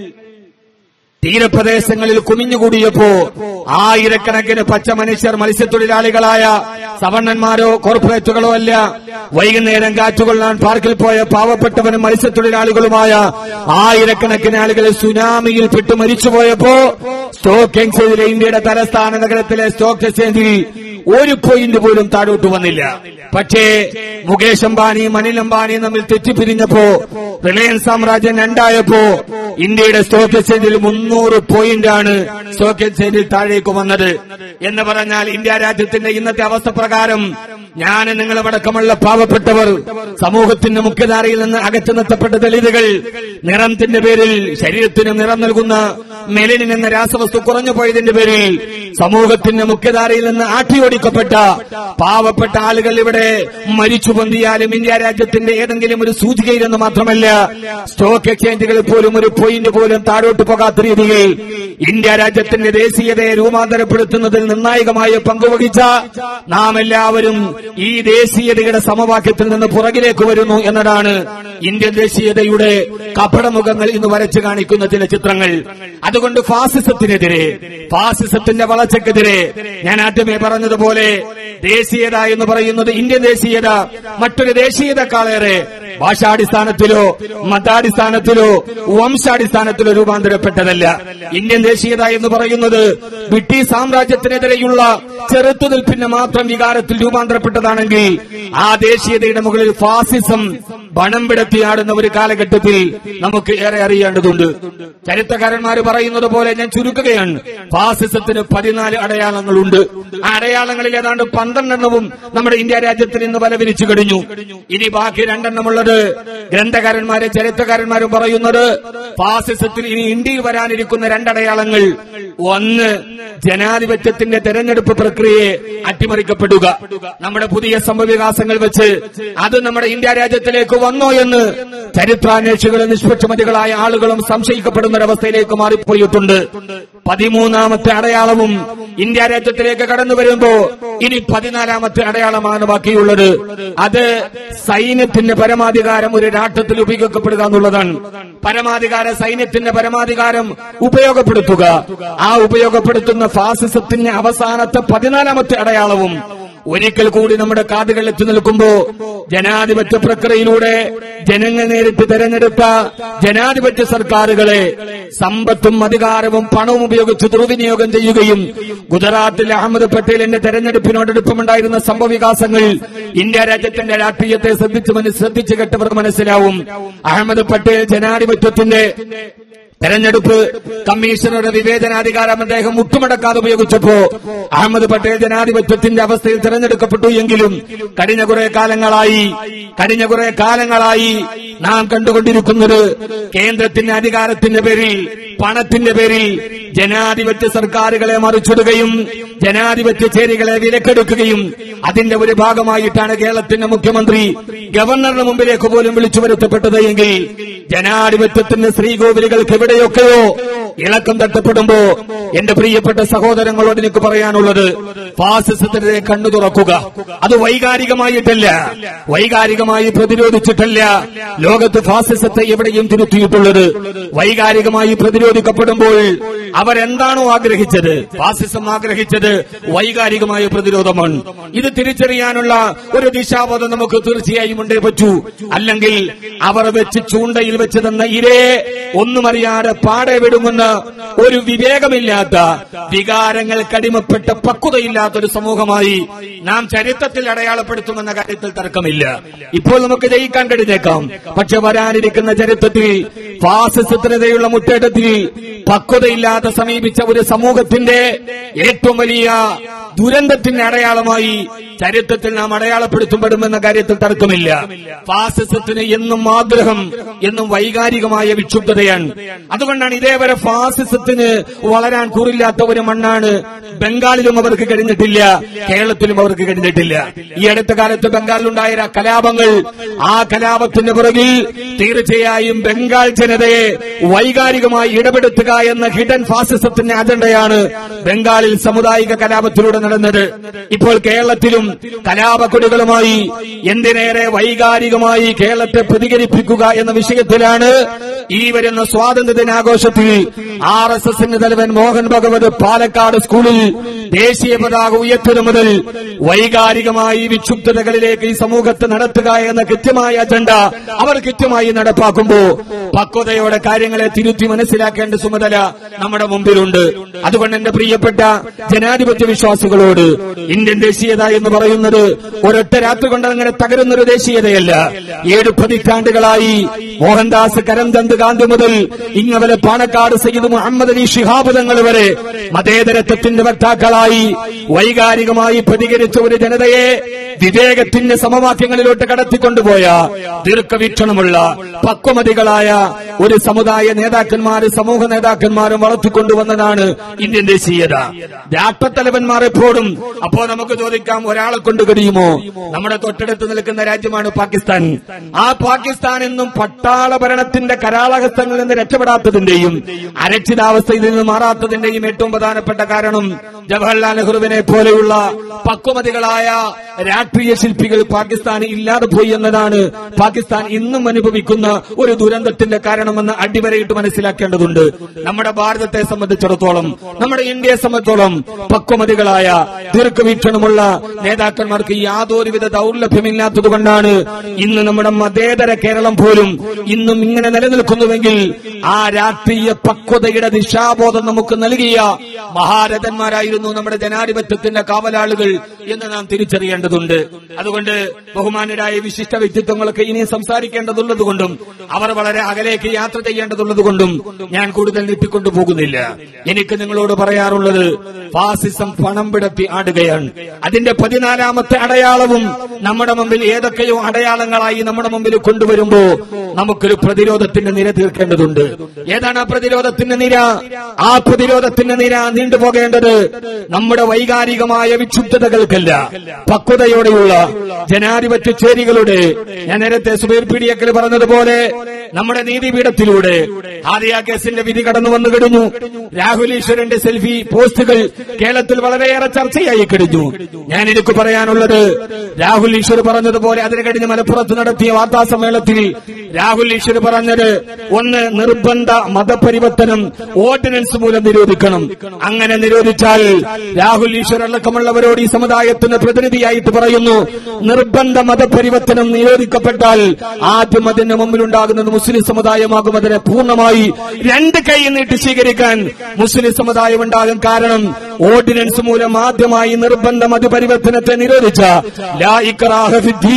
തീരപ്രദേശങ്ങളിൽ കുമിഞ്ഞുകൂടിയപ്പോ ആയിരക്കണക്കിന് പച്ച മനുഷ്യർ മത്സ്യത്തൊഴിലാളികളായ സവർണന്മാരോ കോർപ്പറേറ്റുകളോ അല്ല വൈകുന്നേരം കാറ്റുകൊള്ളാൻ പാർക്കിൽ പോയ പാവപ്പെട്ടവനും മത്സ്യത്തൊഴിലാളികളുമായ ആയിരക്കണക്കിന് ആളുകൾ സുനാമിയിൽ പെട്ട് മരിച്ചുപോയപ്പോ സ്റ്റോക്ക് എക്സ്ചേഞ്ചിലെ ഇന്ത്യയുടെ തലസ്ഥാന നഗരത്തിലെ സ്റ്റോക്ക് എക്സ്ചേഞ്ചിൽ ഒരു പോയിന്റ് പോലും താഴോട്ട് വന്നില്ല പക്ഷേ മുകേഷ് അംബാനിയും അനിൽ അംബാനിയും തമ്മിൽ തെറ്റിപ്പിരിഞ്ഞപ്പോ റിലയൻസ് സാമ്രാജ്യം രണ്ടായപ്പോ ഇന്ത്യയുടെ സ്റ്റോക്ക് എക്സ്ചേഞ്ചിൽ മുന്നൂറ് പോയിന്റ് ആണ് സ്റ്റോക്ക് എക്സ്ചേഞ്ചിൽ താഴേക്ക് വന്നത് എന്ന് പറഞ്ഞാൽ ഇന്ത്യ രാജ്യത്തിന്റെ ഇന്നത്തെ അവസ്ഥ പ്രകാരം ഞാൻ നിങ്ങളടക്കമുള്ള പാവപ്പെട്ടവർ സമൂഹത്തിന്റെ മുഖ്യധാരയിൽ നിന്ന് അകറ്റി നിർത്തപ്പെട്ട ദളിതുകൾ നിറത്തിന്റെ പേരിൽ ശരീരത്തിന് നിറം നൽകുന്ന മെലിനിൻ എന്ന രാസവസ്തു കുറഞ്ഞു പോയതിന്റെ പേരിൽ സമൂഹത്തിന്റെ മുഖ്യധാരയിൽ നിന്ന് ആട്ടിയോടിക്കപ്പെട്ട പാവപ്പെട്ട ആളുകൾ ഇവിടെ മരിച്ചു പൊന്തിയാലും ഇന്ത്യ രാജ്യത്തിന്റെ ഏതെങ്കിലും ഒരു സൂചികയിലെന്ന് മാത്രമല്ല സ്റ്റോക്ക് എക്സ്ചേഞ്ചുകളിൽ പോലും ഒരു പോയിന്റ് പോലും താഴോട്ട് പോകാത്ത രീതിയിൽ ഇന്ത്യ രാജ്യത്തിന്റെ ദേശീയതയെ രൂപാന്തരപ്പെടുത്തുന്നതിൽ നിർണായകമായ പങ്കുവഹിച്ച നാം എല്ലാവരും ഈ ദേശീയതയുടെ സമവാക്യത്തിൽ നിന്ന് പുറകിലേക്ക് വരുന്നു എന്നതാണ് ഇന്ത്യൻ ദേശീയതയുടെ കപടമുഖങ്ങൾ ഇന്ന് വരച്ചു കാണിക്കുന്ന ചില ചിത്രങ്ങൾ അതുകൊണ്ട് ഫാസിസത്തിനെതിരെ ഫാസിസത്തിന്റെ വളർച്ചക്കെതിരെ ഞാൻ ആദ്യമേ പറഞ്ഞതുപോലെ ദേശീയത എന്ന് പറയുന്നത് ഇന്ത്യൻ ദേശീയത മറ്റൊരു ദേശീയതക്കാളേറെ ഭാഷാടിസ്ഥാനത്തിലോ മതാടിസ്ഥാനത്തിലോ വംശാടിസ്ഥാനത്തിലോ രൂപാന്തരപ്പെട്ടതല്ല ഇന്ത്യൻ ദേശീയത എന്ന് പറയുന്നത് ബ്രിട്ടീഷ് സാമ്രാജ്യത്തിനെതിരെയുള്ള ചെറുത്തുനിൽപ്പിന്റെ മാത്രം വികാരത്തിൽ രൂപാന്തരപ്പെട്ടതാണെങ്കിൽ ആ ദേശീയതയുടെ മുകളിൽ ഫാസിസം പണം പിടത്തിയാടുന്ന ഒരു കാലഘട്ടത്തിൽ നമുക്ക് ഏറെ അറിയേണ്ടതുണ്ട് ചരിത്രകാരന്മാർ പറയുന്നത് പോലെ ഞാൻ ചുരുക്കുകയാണ് ഫാസിസത്തിന് പതിനാല് അടയാളങ്ങളുണ്ട് ആ അടയാളങ്ങളിൽ ഏതാണ്ട് പന്ത്രണ്ടെണ്ണവും നമ്മുടെ ഇന്ത്യ രാജ്യത്തിൽ ഇന്ന് വലവിരിച്ചു കഴിഞ്ഞു ഇനി ബാക്കി രണ്ടെണ്ണമുള്ളത് ഗ്രന്ഥകാരന്മാരും ചരിത്രകാരന്മാരും പറയുന്നത് ഫാസിസത്തിൽ ഇനി ഇന്ത്യയിൽ വരാനിരിക്കുന്ന രണ്ടടയാളങ്ങൾ ഒന്ന് ജനാധിപത്യത്തിന്റെ തെരഞ്ഞെടുപ്പ് പ്രക്രിയയെ അട്ടിമറിക്കപ്പെടുക നമ്മുടെ പുതിയ സംഭവവികാസങ്ങൾ വെച്ച് അത് നമ്മുടെ ഇന്ത്യ രാജ്യത്തിലേക്ക് വന്നോ എന്ന് ചരിത്രാന്വേഷികളും നിഷ്പക്ഷമതികളായ ആളുകളും സംശയിക്കപ്പെടുന്ന ഒരവസ്ഥയിലേക്ക് മാറിപ്പോയിട്ടുണ്ട് പതിമൂന്നാമത്തെ അടയാളവും ഇന്ത്യ രാജ്യത്തിലേക്ക് കടന്നു വരുമ്പോ ഇനി പതിനാലാമത്തെ അടയാളമാണ് ബാക്കിയുള്ളത് അത് സൈന്യത്തിന്റെ പരമാധികാരം ഒരു രാഷ്ട്രത്തിൽ ഉപയോഗിക്കപ്പെടുക എന്നുള്ളതാണ് പരമാധികാര സൈന്യത്തിന്റെ പരമാധികാരം ഉപയോഗപ്പെടുത്തുക ആ ഉപയോഗപ്പെടുത്തുന്ന ഫാസിസത്തിന്റെ അവസാനത്തെ പതിനാലാമത്തെ അടയാളവും ഒരിക്കൽ കൂടി നമ്മുടെ കാതുകൾ എത്തി നിൽക്കുമ്പോ ജനാധിപത്യ പ്രക്രിയയിലൂടെ ജനങ്ങൾ നേരിട്ട് തെരഞ്ഞെടുത്ത ജനാധിപത്യ സർക്കാരുകളെ സമ്പത്തും അധികാരവും പണവും ഉപയോഗിച്ച് ദുർവിനിയോഗം ചെയ്യുകയും ഗുജറാത്തിൽ അഹമ്മദ് പട്ടേലിന്റെ തെരഞ്ഞെടുപ്പിനോടൊപ്പമുണ്ടായിരുന്ന സംഭവവികാസങ്ങൾ ഇന്ത്യ രാജ്യത്തിന്റെ രാഷ്ട്രീയത്തെ ശ്രദ്ധിച്ചു മനസ്സി- ശ്രദ്ധിച്ചു കേട്ടവർക്ക് മനസ്സിലാവും അഹമ്മദ് പട്ടേൽ ജനാധിപത്യത്തിന്റെ തെരഞ്ഞെടുപ്പ് കമ്മീഷണറുടെ വിവേചനാധികാരം അദ്ദേഹം മുട്ടുമടക്കാതെ ഉപയോഗിച്ചപ്പോ അഹമ്മദ് പട്ടേൽ ജനാധിപത്യത്തിന്റെ അവസ്ഥയിൽ തെരഞ്ഞെടുക്കപ്പെട്ടു എങ്കിലും കഴിഞ്ഞ കുറെ കാലങ്ങളായി കഴിഞ്ഞ കുറെ കാലങ്ങളായി നാം കണ്ടുകൊണ്ടിരിക്കുന്നത് കേന്ദ്രത്തിന്റെ അധികാരത്തിന്റെ പേരിൽ പണത്തിന്റെ പേരിൽ ജനാധിപത്യ സർക്കാരുകളെ മറിച്ചിടുകയും ജനാധിപത്യ ചേരികളെ വിലക്കെടുക്കുകയും അതിന്റെ ഒരു ഭാഗമായിട്ടാണ് കേരളത്തിന്റെ മുഖ്യമന്ത്രി ഗവർണറുടെ മുമ്പിലേക്ക് പോലും വിളിച്ചു വരുത്തപ്പെട്ടത് എങ്കിൽ ജനാധിപത്യത്തിന്റെ ശ്രീകോവിലുകൾക്ക് എവിടെയൊക്കെയോ ഇളക്കം തട്ടപ്പെടുമ്പോ എന്റെ പ്രിയപ്പെട്ട സഹോദരങ്ങളോട് എനിക്ക് പറയാനുള്ളത് ഫാസിസത്തിനെതിരെ കണ്ണു തുറക്കുക അത് വൈകാരികമായിട്ടല്ല വൈകാരികമായി പ്രതിരോധിച്ചിട്ടല്ല ലോകത്ത് ഫാസിസത്തെ എവിടെയും തിരുത്തിയിട്ടുള്ളത് വൈകാരികമായി പ്രതിരോധിക്കപ്പെടുമ്പോൾ അവരെന്താണോ ആഗ്രഹിച്ചത് ഫാസിസം ആഗ്രഹിച്ചത് വൈകാരികമായ പ്രതിരോധമാണ് ഇത് തിരിച്ചറിയാനുള്ള ഒരു ദിശാബോധം നമുക്ക് തീർച്ചയായും ഉണ്ടേ പറ്റൂ അല്ലെങ്കിൽ അവർ വെച്ച് ചൂണ്ടയിൽ വെച്ച് തന്ന ഇരേ ഒന്നുമറിയാതെ പാടെ വിടുമെന്ന് ഒരു വിവേകമില്ലാത്ത വികാരങ്ങൾക്കടിമപ്പെട്ട പക്വതയില്ലാത്ത ഒരു സമൂഹമായി നാം ചരിത്രത്തിൽ അടയാളപ്പെടുത്തുമെന്ന കാര്യത്തിൽ തർക്കമില്ല ഇപ്പോൾ നമുക്ക് ജയിക്കാൻ കഴിഞ്ഞേക്കാം പക്ഷെ വരാനിരിക്കുന്ന ചരിത്രത്തിൽ ഫാസിസത്തിനെതിരെയുള്ള മുറ്റേറ്റത്തിൽ പക്വതയില്ലാതെ സമീപിച്ച ഒരു സമൂഹത്തിന്റെ ഏറ്റവും വലിയ ദുരന്തത്തിന്റെ അടയാളമായി ചരിത്രത്തിൽ നാം അടയാളപ്പെടുത്തപ്പെടുമെന്ന കാര്യത്തിൽ തർക്കമില്ല ഫാസിസത്തിന് എന്നും ആഗ്രഹം എന്നും വൈകാരികമായ വിക്ഷുബ്ധതയാണ് അതുകൊണ്ടാണ് ഇതേവരെ ഫാസിസത്തിന് വളരാൻ കൂറില്ലാത്ത ഒരു മണ്ണാണ് ബംഗാളിലും അവർക്ക് കഴിഞ്ഞിട്ടില്ല കേരളത്തിലും അവർക്ക് കഴിഞ്ഞിട്ടില്ല ഈ അടുത്ത കാലത്ത് ബംഗാളിലുണ്ടായ കലാപങ്ങൾ ആ കലാപത്തിന്റെ പുറകിൽ തീർച്ചയായും ബംഗാൾ ജനതയെ വൈകാരികമായി ഇടപെടുത്തുക എന്ന ഹിഡൻ ഫാസിസത്തിന്റെ അജണ്ടയാണ് ബംഗാളിൽ സാമുദായിക കലാപത്തിലൂടെ നടന്നത് ഇപ്പോൾ കേരളത്തിലും കലാപക്കൊടികളുമായി എന്തിനേറെ വൈകാരികമായി കേരളത്തെ പ്രതികരിപ്പിക്കുക എന്ന വിഷയത്തിലാണ് ഈ വരുന്ന സ്വാതന്ത്ര്യ ദിനാഘോഷത്തിൽ ആർ എസ് എസിന്റെ തലവൻ മോഹൻ ഭഗവത് പാലക്കാട് സ്കൂളിൽ ദേശീയ പതാക ഉയർത്തത് മുതൽ വൈകാരികമായി വിക്ഷുബ്ധതകളിലേക്ക് ഈ സമൂഹത്തെ നടത്തുക എന്ന കൃത്യമായ അജണ്ട അവർ കൃത്യമായി നടപ്പാക്കുമ്പോ പക്വതയോടെ കാര്യങ്ങളെ തിരുത്തി മനസ്സിലാക്കേണ്ട ചുമതല നമ്മുടെ മുമ്പിലുണ്ട് അതുകൊണ്ട് എന്റെ പ്രിയപ്പെട്ട ജനാധിപത്യ വിശ്വാസികളോട് ഇന്ത്യൻ ദേശീയത എന്ന് പറയുന്നത് ഒരൊറ്റ രാത്രി കൊണ്ട് അങ്ങനെ തകരുന്ന ഒരു ദേശീയതയല്ല ഏഴ് പതിറ്റാണ്ടുകളായി മോഹൻദാസ് കരംചന്ദ് ഗാന്ധി മുതൽ ഇങ്ങവലെ പാണക്കാട് സയ്യിദ് മുഹമ്മദ് അലി ശിഹാബ് തങ്ങൾ വരെ മതേതരത്വത്തിന്റെ വക്താക്കളായി വൈകാരികമായി പ്രതികരിച്ച ഒരു ജനതയെ വിവേകത്തിന്റെ സമവാക്യങ്ങളിലോട്ട് കടത്തിക്കൊണ്ടുപോയ ദീർഘവീക്ഷണമുള്ള പക്വമതികളായ ഒരു സമുദായ നേതാക്കന്മാര് സമൂഹ നേതാക്കന്മാരും വളർത്തിക്കൊണ്ടുവന്നതാണ് ഇന്ത്യൻ ദേശീയത രാഷ്ട്രത്തലവന്മാർ എപ്പോഴും അപ്പോ നമുക്ക് ചോദിക്കാം ഒരാളെ കൊണ്ട് കഴിയുമോ നമ്മുടെ തൊട്ടടുത്ത് നിൽക്കുന്ന രാജ്യമാണ് പാകിസ്ഥാൻ ആ പാകിസ്ഥാൻ എന്നും പട്ടാള ഭരണത്തിന്റെ കരാളഹസ്തങ്ങളിൽ നിന്ന് രക്ഷപ്പെടാത്തതിന്റെയും അരക്ഷിതാവസ്ഥയിൽ നിന്ന് മാറാത്തതിന്റെയും ഏറ്റവും പ്രധാനപ്പെട്ട കാരണം ജവഹർലാൽ നെഹ്റുവിനെ പോലെയുള്ള പക്വമതികളായ രാഷ്ട്രീയ ശില്പികൾ പാകിസ്ഥാൻ ഇല്ലാതെ പോയി എന്നതാണ് പാകിസ്ഥാൻ ഇന്നും അനുഭവിക്കുന്ന ഒരു ദുരന്തത്തിന്റെ കാരണമെന്ന് അടിവരയിട്ട് മനസ്സിലാക്കേണ്ടതുണ്ട് നമ്മുടെ ഭാരതത്തെ സംബന്ധിച്ചിടത്തോളം നമ്മുടെ ഇന്ത്യയെ സംബന്ധിച്ചോളം പക്വമതികളായ ദീർഘവീക്ഷണമുള്ള നേതാക്കന്മാർക്ക് യാതൊരുവിധ ദൗർലഭ്യമില്ലാത്തതുകൊണ്ടാണ് ഇന്ന് നമ്മുടെ മതേതര കേരളം പോലും ഇന്നും ഇങ്ങനെ നിലനിൽക്കുന്നുവെങ്കിൽ ആ രാഷ്ട്രീയ പക്വതയുടെ ദിശാബോധം നമുക്ക് നൽകിയ മഹാരഥന്മാരായിരുന്നു നമ്മുടെ ജനാധിപത്യത്തിന്റെ കാവലാളുകൾ എന്ന് നാം തിരിച്ചറിയേണ്ടതുണ്ട് അതുകൊണ്ട് ബഹുമാനരായ വിശിഷ്ട വ്യക്തിത്വങ്ങളൊക്കെ ഇനി സംസാരിക്കേണ്ടതുള്ളതുകൊണ്ടും അവർ വളരെ അകലേക്ക് യാത്ര ചെയ്യേണ്ടതുള്ളതുകൊണ്ടും ഞാൻ കൂടുതൽ നീട്ടിക്കൊണ്ടു പോകുന്നില്ല എനിക്ക് നിങ്ങളോട് പറയാറുള്ളത് ഫാസിസം പണം പിടത്തി ആടുകയാണ് അതിന്റെ പതിനാലാമത്തെ അടയാളവും നമ്മുടെ മുമ്പിൽ ഏതൊക്കെയോ അടയാളങ്ങളായി നമ്മുടെ മുമ്പിൽ കൊണ്ടുവരുമ്പോ നമുക്കൊരു പ്രതിരോധത്തിന്റെ നിര തീർക്കേണ്ടതുണ്ട് ഏതാണ് ആ പ്രതിരോധത്തിന്റെ നിര ആ പ്രതിരോധത്തിന്റെ നിര നീണ്ടുപോകേണ്ടത് നമ്മുടെ വൈകാരികമായ വിക്ഷുബ്ധതകൾക്കല്ല പക്വതയോടെയുള്ള ജനാധിപത്യ ചേരികളുടെ ഞാൻ നേരത്തെ സുബൈർ പീഡിയക്കൽ പറഞ്ഞതുപോലെ നമ്മുടെ നീതിപീഠത്തിലൂടെ ആദ്യ കേസിന്റെ വിധി കടന്നു വന്നു കഴിഞ്ഞു രാഹുൽ ഈശ്വരന്റെ സെൽഫി പോസ്റ്റുകൾ കേരളത്തിൽ വളരെയേറെ ചർച്ചയായി കഴിഞ്ഞു ഞാൻ എനിക്ക് പറയാനുള്ളത് രാഹുൽ ഈശ്വർ പറഞ്ഞതുപോലെ അതിന് കഴിഞ്ഞ് മലപ്പുറത്ത് നടത്തിയ വാർത്താ സമ്മേളനത്തിൽ രാഹുൽ ഈശ്വർ പറഞ്ഞത് ഒന്ന് നിർബന്ധ മതപരിവർത്തനം ഓർഡിനൻസ് മൂലം നിരോധിക്കണം അങ്ങനെ നിരോധിച്ചാൽ രാഹുൽ ഈശ്വർ അടക്കമുള്ളവരോട് ഈ സമുദായത്തിന് പ്രതിനിധിയായിട്ട് പറയുന്നു നിർബന്ധ മതപരിവർത്തനം നിരോധിക്കപ്പെട്ടാൽ ആദ്യം അതിന് മുമ്പിലുണ്ടാകുന്നത് മുസ്ലിം സമുദായമാകും അതിനെ പൂർണ്ണമായി രണ്ട് കൈ നീട്ടി സ്വീകരിക്കാൻ മുസ്ലിം സമുദായം ഉണ്ടാകും കാരണം ഓർഡിനൻസ് മൂലം ആദ്യമായി നിർബന്ധ മതപരിവർത്തനത്തെ നിരോധിച്ച ലാ ഇക്റാഹ ഫിദ്ദീൻ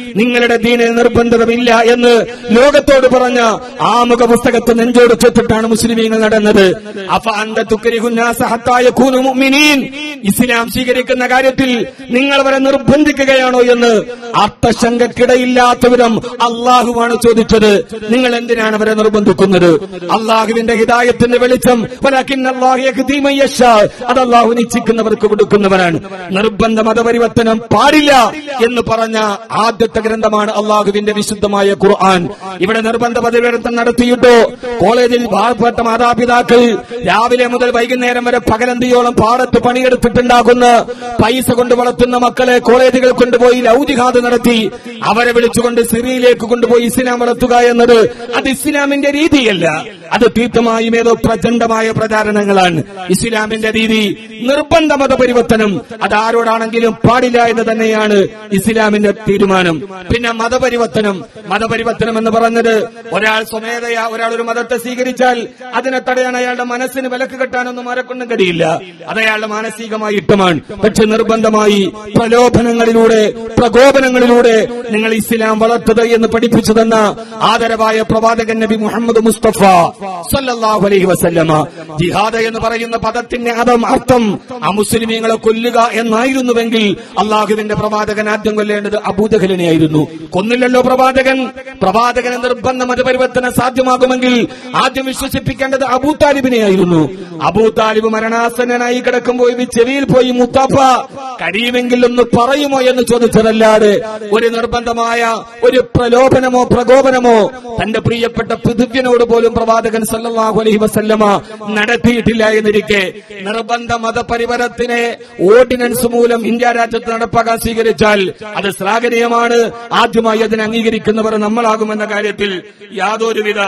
നിങ്ങളുടെ ദീനിൽ നിർബന്ധമില്ല എന്ന് ലോകത്തോട് പറഞ്ഞ ആമുഖ പുസ്തകത്തെ നെഞ്ചോട് ചൊത്തിട്ടാണ് മുസ്ലിമീങ്ങൾ നടന്നത് അഫ അന്ത തുക്കരിഹുന്നാസ ഹത്താ യകൂനു മുഅ്മിനീൻ ഇസ്ലാം സ്വീകരിക്കുന്ന കാര്യത്തിൽ നിങ്ങൾ അവരെ നിർബന്ധിക്കുകയാണോ എന്ന് അർത്ഥശങ്കക്കിടയില്ലാത്ത വിധം അള്ളാഹുവാണ് ചോദിച്ചത് നിങ്ങൾ എന്തിനാണ് അവരെ നിർബന്ധിക്കുന്നത് അള്ളാഹുവിന്റെ ഹിദായത്തിന്റെ വെളിച്ചം വലാകിൻ അല്ലാഹു യഹ്ദീ മൻ യശാ. അത് അള്ളാഹു നിശ്ചയിക്കുന്നവർക്ക് കൊടുക്കുന്നവരാണ് നിർബന്ധ മതപരിവർത്തനം പാടില്ല എന്ന് പറഞ്ഞ ആദ്യത്തെ ഗ്രന്ഥമാണ് അള്ളാഹുവിന്റെ വിശുദ്ധമായ ഖുർആൻ ഇവിടെ നിർബന്ധ പദവിവർത്തനം നടത്തിയിട്ടോ കോളേജിൽ പാവപ്പെട്ട മാതാപിതാക്കൾ രാവിലെ മുതൽ വൈകുന്നേരം വരെ പകലന്തിയോളം പാടത്ത് പണിയെടുത്തിട്ടുണ്ടാകുന്ന പൈസ കൊണ്ട് വളർത്തുന്ന മക്കളെ കോളേജുകൾ കൊണ്ടുപോയി ലൗജിഹാദ് നടത്തി അവരെ വിളിച്ചുകൊണ്ട് സിറിയയിലേക്ക് കൊണ്ടുപോയി ഇസ്ലാം വളർത്തുക എന്നത് അത് ഇസ്ലാമിന്റെ രീതിയല്ല അത് തീർത്ഥമായും ഏതോ പ്രചണ്ഡമായ പ്രചാരണങ്ങളാണ് ഇസ്ലാമിന്റെ രീതി നിർബന്ധ മതപരിവർത്തനം അത് ആരോടാണെങ്കിലും പാടില്ല എന്ന് തന്നെയാണ് ഇസ്ലാമിന്റെ തീരുമാനം പിന്നെ മതപരിവർത്തനം മതപരിവർത്തനം എന്ന് പറഞ്ഞത് ഒരാൾ സ്വമേധയാ ഒരാൾ ഒരു മതത്തെ സ്വീകരിച്ചാൽ അതിനെ തടയാൻ അയാളുടെ മനസ്സിന് വിലക്ക് കെട്ടാനൊന്നും ആരെക്കൊണ്ടും കഴിയില്ല അത് അയാളുടെ മാനസികമായ ഇഷ്ടമാണ് പക്ഷെ നിർബന്ധമായി പ്രലോഭനങ്ങളിലൂടെ പ്രകോപനങ്ങളിലൂടെ നിങ്ങൾ ഇസ്ലാം വളർത്തത് എന്ന് പഠിപ്പിച്ചു തന്ന ആദരവായ പ്രവാചകൻ നബി മുഹമ്മദ് മുസ്തഫ സല്ലല്ലാഹു അലൈഹി വസല്ലമ ജിഹാദ് എന്ന് പറയുന്ന പദത്തിന്റെ അതം അർത്ഥം അമുസ്ലിമീങ്ങളെ കൊല്ലുക എന്നായിരുന്നുവെങ്കിൽ അള്ളാഹുവിന്റെ പ്രവാചകൻ ആദ്യം കൊല്ലേണ്ടത് അബൂജഹലിനെയായിരുന്നു കൊന്നില്ലല്ലോ പ്രവാചകൻ പ്രവാചകന് നിർബന്ധ മതപരിവർത്തനം സാധ്യമാകുമെങ്കിൽ ആദ്യം വിശ്വസിപ്പിക്കേണ്ടത് അബൂ താലിബിനെയായിരുന്നു അബൂ താലിബ് മരണാസന്നനായി കിടക്കുമ്പോൾ ഇത് ചെവിയിൽ പോയി മുത്താപ്പ കഴിയുമെങ്കിൽ ഒന്ന് പറയുമോ എന്ന് ചോദിച്ചതല്ലാതെ ഒരു നിർബന്ധമായ ഒരു പ്രലോഭനമോ പ്രകോപനമോ തന്റെ പ്രിയപ്പെട്ട പൃഥിവ്യനോട് പോലും പ്രവാചകൻ സല്ലല്ലാഹു അലൈഹി വസല്ലമ നടത്തിയിട്ടില്ല എന്നിരിക്കെ നിർബന്ധ മതപരിവരത്തിനെ ഓർഡിനൻസ് മൂലം ഇന്ത്യ രാജ്യത്ത് നടപ്പാക്കാൻ സ്വീകരിച്ചാൽ അത് ശ്ലാഘനീയമാണ് ആദ്യമായി അതിനെ അംഗീകരിക്കുന്നവർ നമ്മളാകുമെന്ന കാര്യത്തിൽ യാതൊരുവിധ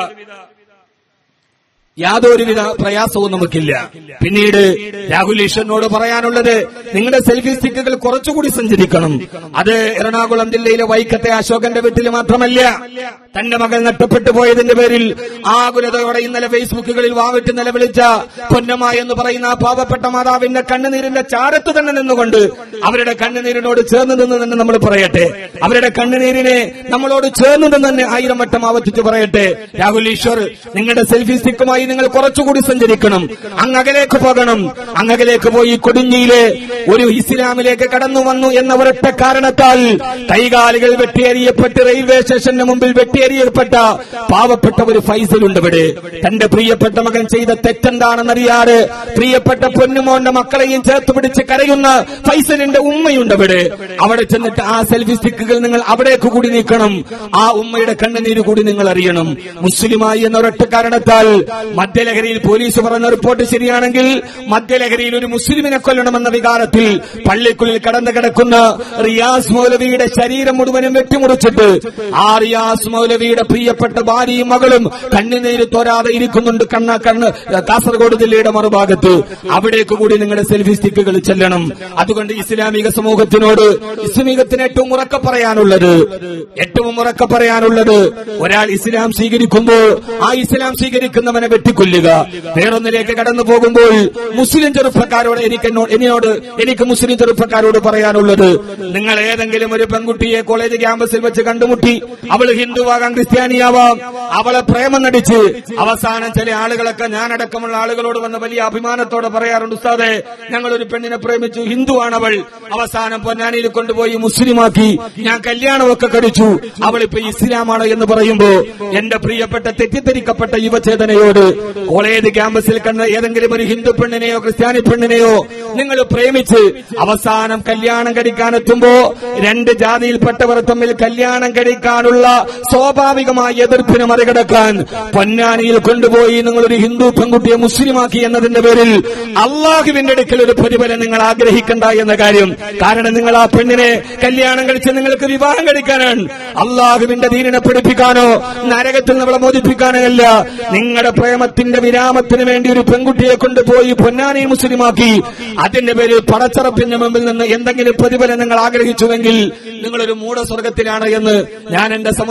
യാതൊരുവിധ പ്രയാസവും നമുക്കില്ല പിന്നീട് രാഹുൽ ഈശ്വരനോട് പറയാനുള്ളത് നിങ്ങളുടെ സെൽഫി സ്റ്റിക്കുകൾ കുറച്ചുകൂടി സഞ്ചരിക്കണം അത് എറണാകുളം ജില്ലയിലെ വൈക്കത്തെ അശോകന്റെ വീട്ടിൽ മാത്രമല്ല തന്റെ മകൾ നഷ്ടപ്പെട്ടു പോയതിന്റെ പേരിൽ ആകുലതയോടെ ഇന്നലെ ഫേസ്ബുക്കുകളിൽ വാവിട്ട് നിലവിളിച്ച പൊന്നമ്മ എന്ന് പറയുന്ന ആ പാവപ്പെട്ട മാതാവിന്റെ കണ്ണുനീരിന്റെ ചാരത്ത് തന്നെ നിന്നുകൊണ്ട് അവരുടെ കണ്ണുനീരിനോട് ചേർന്ന് നിന്ന് തന്നെ നമ്മൾ പറയട്ടെ അവരുടെ കണ്ണുനീരിനെ നമ്മളോട് ചേർന്ന് നിന്ന് തന്നെ ആയിരം വട്ടം ആവർത്തിച്ച് പറയട്ടെ രാഹുൽ ഈശ്വർ നിങ്ങളുടെ സെൽഫി സ്റ്റിക്കുമായി നിങ്ങൾ കുറച്ചുകൂടി സഞ്ചരിക്കണം അങ്ങകലേക്ക് പോകണം അങ്ങകലേക്ക് പോയി കൊടുങ്ങിയിലെ ഒരു ഇസ്ലാമിലേക്ക് കടന്നു വന്നു എന്ന ഒരൊറ്റ കാരണത്താൽ കൈകാലുകൾ വെട്ടിയെറിയപ്പെട്ട് റെയിൽവേ സ്റ്റേഷന് മുമ്പിൽ വെട്ടിയെറിയപ്പെട്ട പാവപ്പെട്ട ഒരു ഫൈസലുണ്ട് ഇവിടെ തന്റെ പ്രിയപ്പെട്ട മകൻ ചെയ്ത തെറ്റെന്താണെന്നറിയാതെ പ്രിയപ്പെട്ട പൊന്നുമോന്റെ മക്കളെയും ചേർത്ത് പിടിച്ച് കരയുന്ന ഫൈസലിന്റെ ഉമ്മയുണ്ട് അവിടെ അവിടെ ചെന്നിട്ട് ആ സെൽഫി സ്റ്റിക്കുകൾ നിങ്ങൾ അവിടേക്ക് കൂടി നീക്കണം ആ ഉമ്മയുടെ കണ്ണുനീര് കൂടി നിങ്ങൾ അറിയണം മുസ്ലിമായി എന്ന ഒരൊറ്റ കാരണത്താൽ മദ്യലഹരിയിൽ പോലീസ് പറഞ്ഞ റിപ്പോർട്ട് ശരിയാണെങ്കിൽ മദ്യലഹരിയിൽ ഒരു മുസ്ലിമിനെ കൊല്ലണമെന്ന വികാരത്തിൽ പള്ളിക്കുള്ളിൽ കടന്നു കിടക്കുന്ന റിയാസ് മൗലവിയുടെ ശരീരം മുഴുവനും വെട്ടിമുറിച്ചിട്ട് ആ റിയാസ് മൗലവിയുടെ പ്രിയപ്പെട്ട ഭാര്യയും മകളും കണ്ണുനീര് തോരാതെ ഇരിക്കുന്നുണ്ട് കണ്ണ കണ്ണ് കാസർഗോഡ് ജില്ലയുടെ മറുഭാഗത്ത് അവിടേക്ക് കൂടി നിങ്ങളുടെ സെൽഫി സ്റ്റിക്കുകൾ ചെല്ലണം അതുകൊണ്ട് ഇസ്ലാമിക സമൂഹത്തിനോട് ഇസ്ലാമികത്തിന് ഏറ്റവും ഉറക്കെ പറയാനുള്ളത് ഏറ്റവും ഉറക്കെ പറയാനുള്ളത് ഒരാൾ ഇസ്ലാം സ്വീകരിക്കുമ്പോൾ ആ ഇസ്ലാം സ്വീകരിക്കുന്നവനെ വെട്ടിക്കൊല്ലുക വേറൊന്നിലേക്ക് കടന്നു പോകുമ്പോൾ മുസ്ലിം ചെറുപ്പക്കാരോട് എനിക്ക് എന്നോട് എന്നോട് എനിക്ക് മുസ്ലിം ചെറുപ്പക്കാരോട് പറയാനുള്ളത് നിങ്ങൾ ഏതെങ്കിലും ഒരു പെൺകുട്ടിയെ കോളേജ് ക്യാമ്പസിൽ വെച്ച് കണ്ടുമുട്ടി അവൾ ഹിന്ദുവാകാം ക്രിസ്ത്യാനിയാവാം അവളെ പ്രേമം നടിച്ച് അവസാനം ചില ആളുകളൊക്കെ ഞാനടക്കമുള്ള ആളുകളോട് വന്ന് വലിയ അഭിമാനത്തോടെ പറയാറുണ്ട് ഉസ്താദെ ഞങ്ങൾ ഒരു പെണ്ണിനെ പ്രേമിച്ചു ഹിന്ദുവാണ് അവൾ അവസാനം പൊന്നാനിയിൽ കൊണ്ടുപോയി മുസ്ലിമാക്കി ഞാൻ കല്യാണമൊക്കെ കഴിച്ചു അവൾ ഇപ്പൊ ഇസ്ലാമാണ് എന്ന് പറയുമ്പോ എന്റെ പ്രിയപ്പെട്ട തെറ്റിദ്ധരിക്കപ്പെട്ട യുവചേതനയോട് കോളേജ് ക്യാമ്പസിൽ കണ്ട ഏതെങ്കിലും ഒരു ഹിന്ദു പെണ്ണിനെയോ ക്രിസ്ത്യാനി പെണ്ണിനെയോ നിങ്ങൾ പ്രേമിച്ച് അവസാനം കല്യാണം കഴിക്കാനെത്തുമ്പോ രണ്ട് ജാതിയിൽപ്പെട്ടവർ തമ്മിൽ കല്യാണം കഴിക്കാനുള്ള സ്വാഭാവികമായ എതിർപ്പിനെ മറികടക്കാൻ പൊന്നാനിയിൽ കൊണ്ടുപോയി നിങ്ങൾ ഒരു ഹിന്ദു പെൺകുട്ടിയെ മുസ്ലിമാക്കി എന്നതിന്റെ പേരിൽ അള്ളാഹുവിന്റെ അടുക്കൽ ഒരു പ്രതിഫലം നിങ്ങൾ ആഗ്രഹിക്കണ്ട എന്ന കാര്യം കാരണം നിങ്ങൾ ആ പെണ്ണിനെ കല്യാണം കഴിച്ച് നിങ്ങൾക്ക് വിവാഹം കഴിക്കാനാണ് അള്ളാഹുവിന്റെ ദീനിനെ പഠിപ്പിക്കാനോ നരകത്തിൽ നമ്മളെ മോചിപ്പിക്കാനോ അല്ല നിങ്ങളുടെ പ്രേമത്തിന്റെ വിരാമത്തിന് വേണ്ടി ഒരു പെൺകുട്ടിയെ കൊണ്ടുപോയി പൊന്നാനി മുസ്ലിമാക്കി അതിന്റെ പേരിൽ പടച്ചറപ്പിന്റെ മുമ്പിൽ നിന്ന് എന്തെങ്കിലും പ്രതിഫലം നിങ്ങൾ ആഗ്രഹിച്ചുവെങ്കിൽ നിങ്ങളൊരു മൂഢസ്വർഗത്തിലാണ് എന്ന് ഞാൻ എന്റെ സമുദായത്തിന്റെ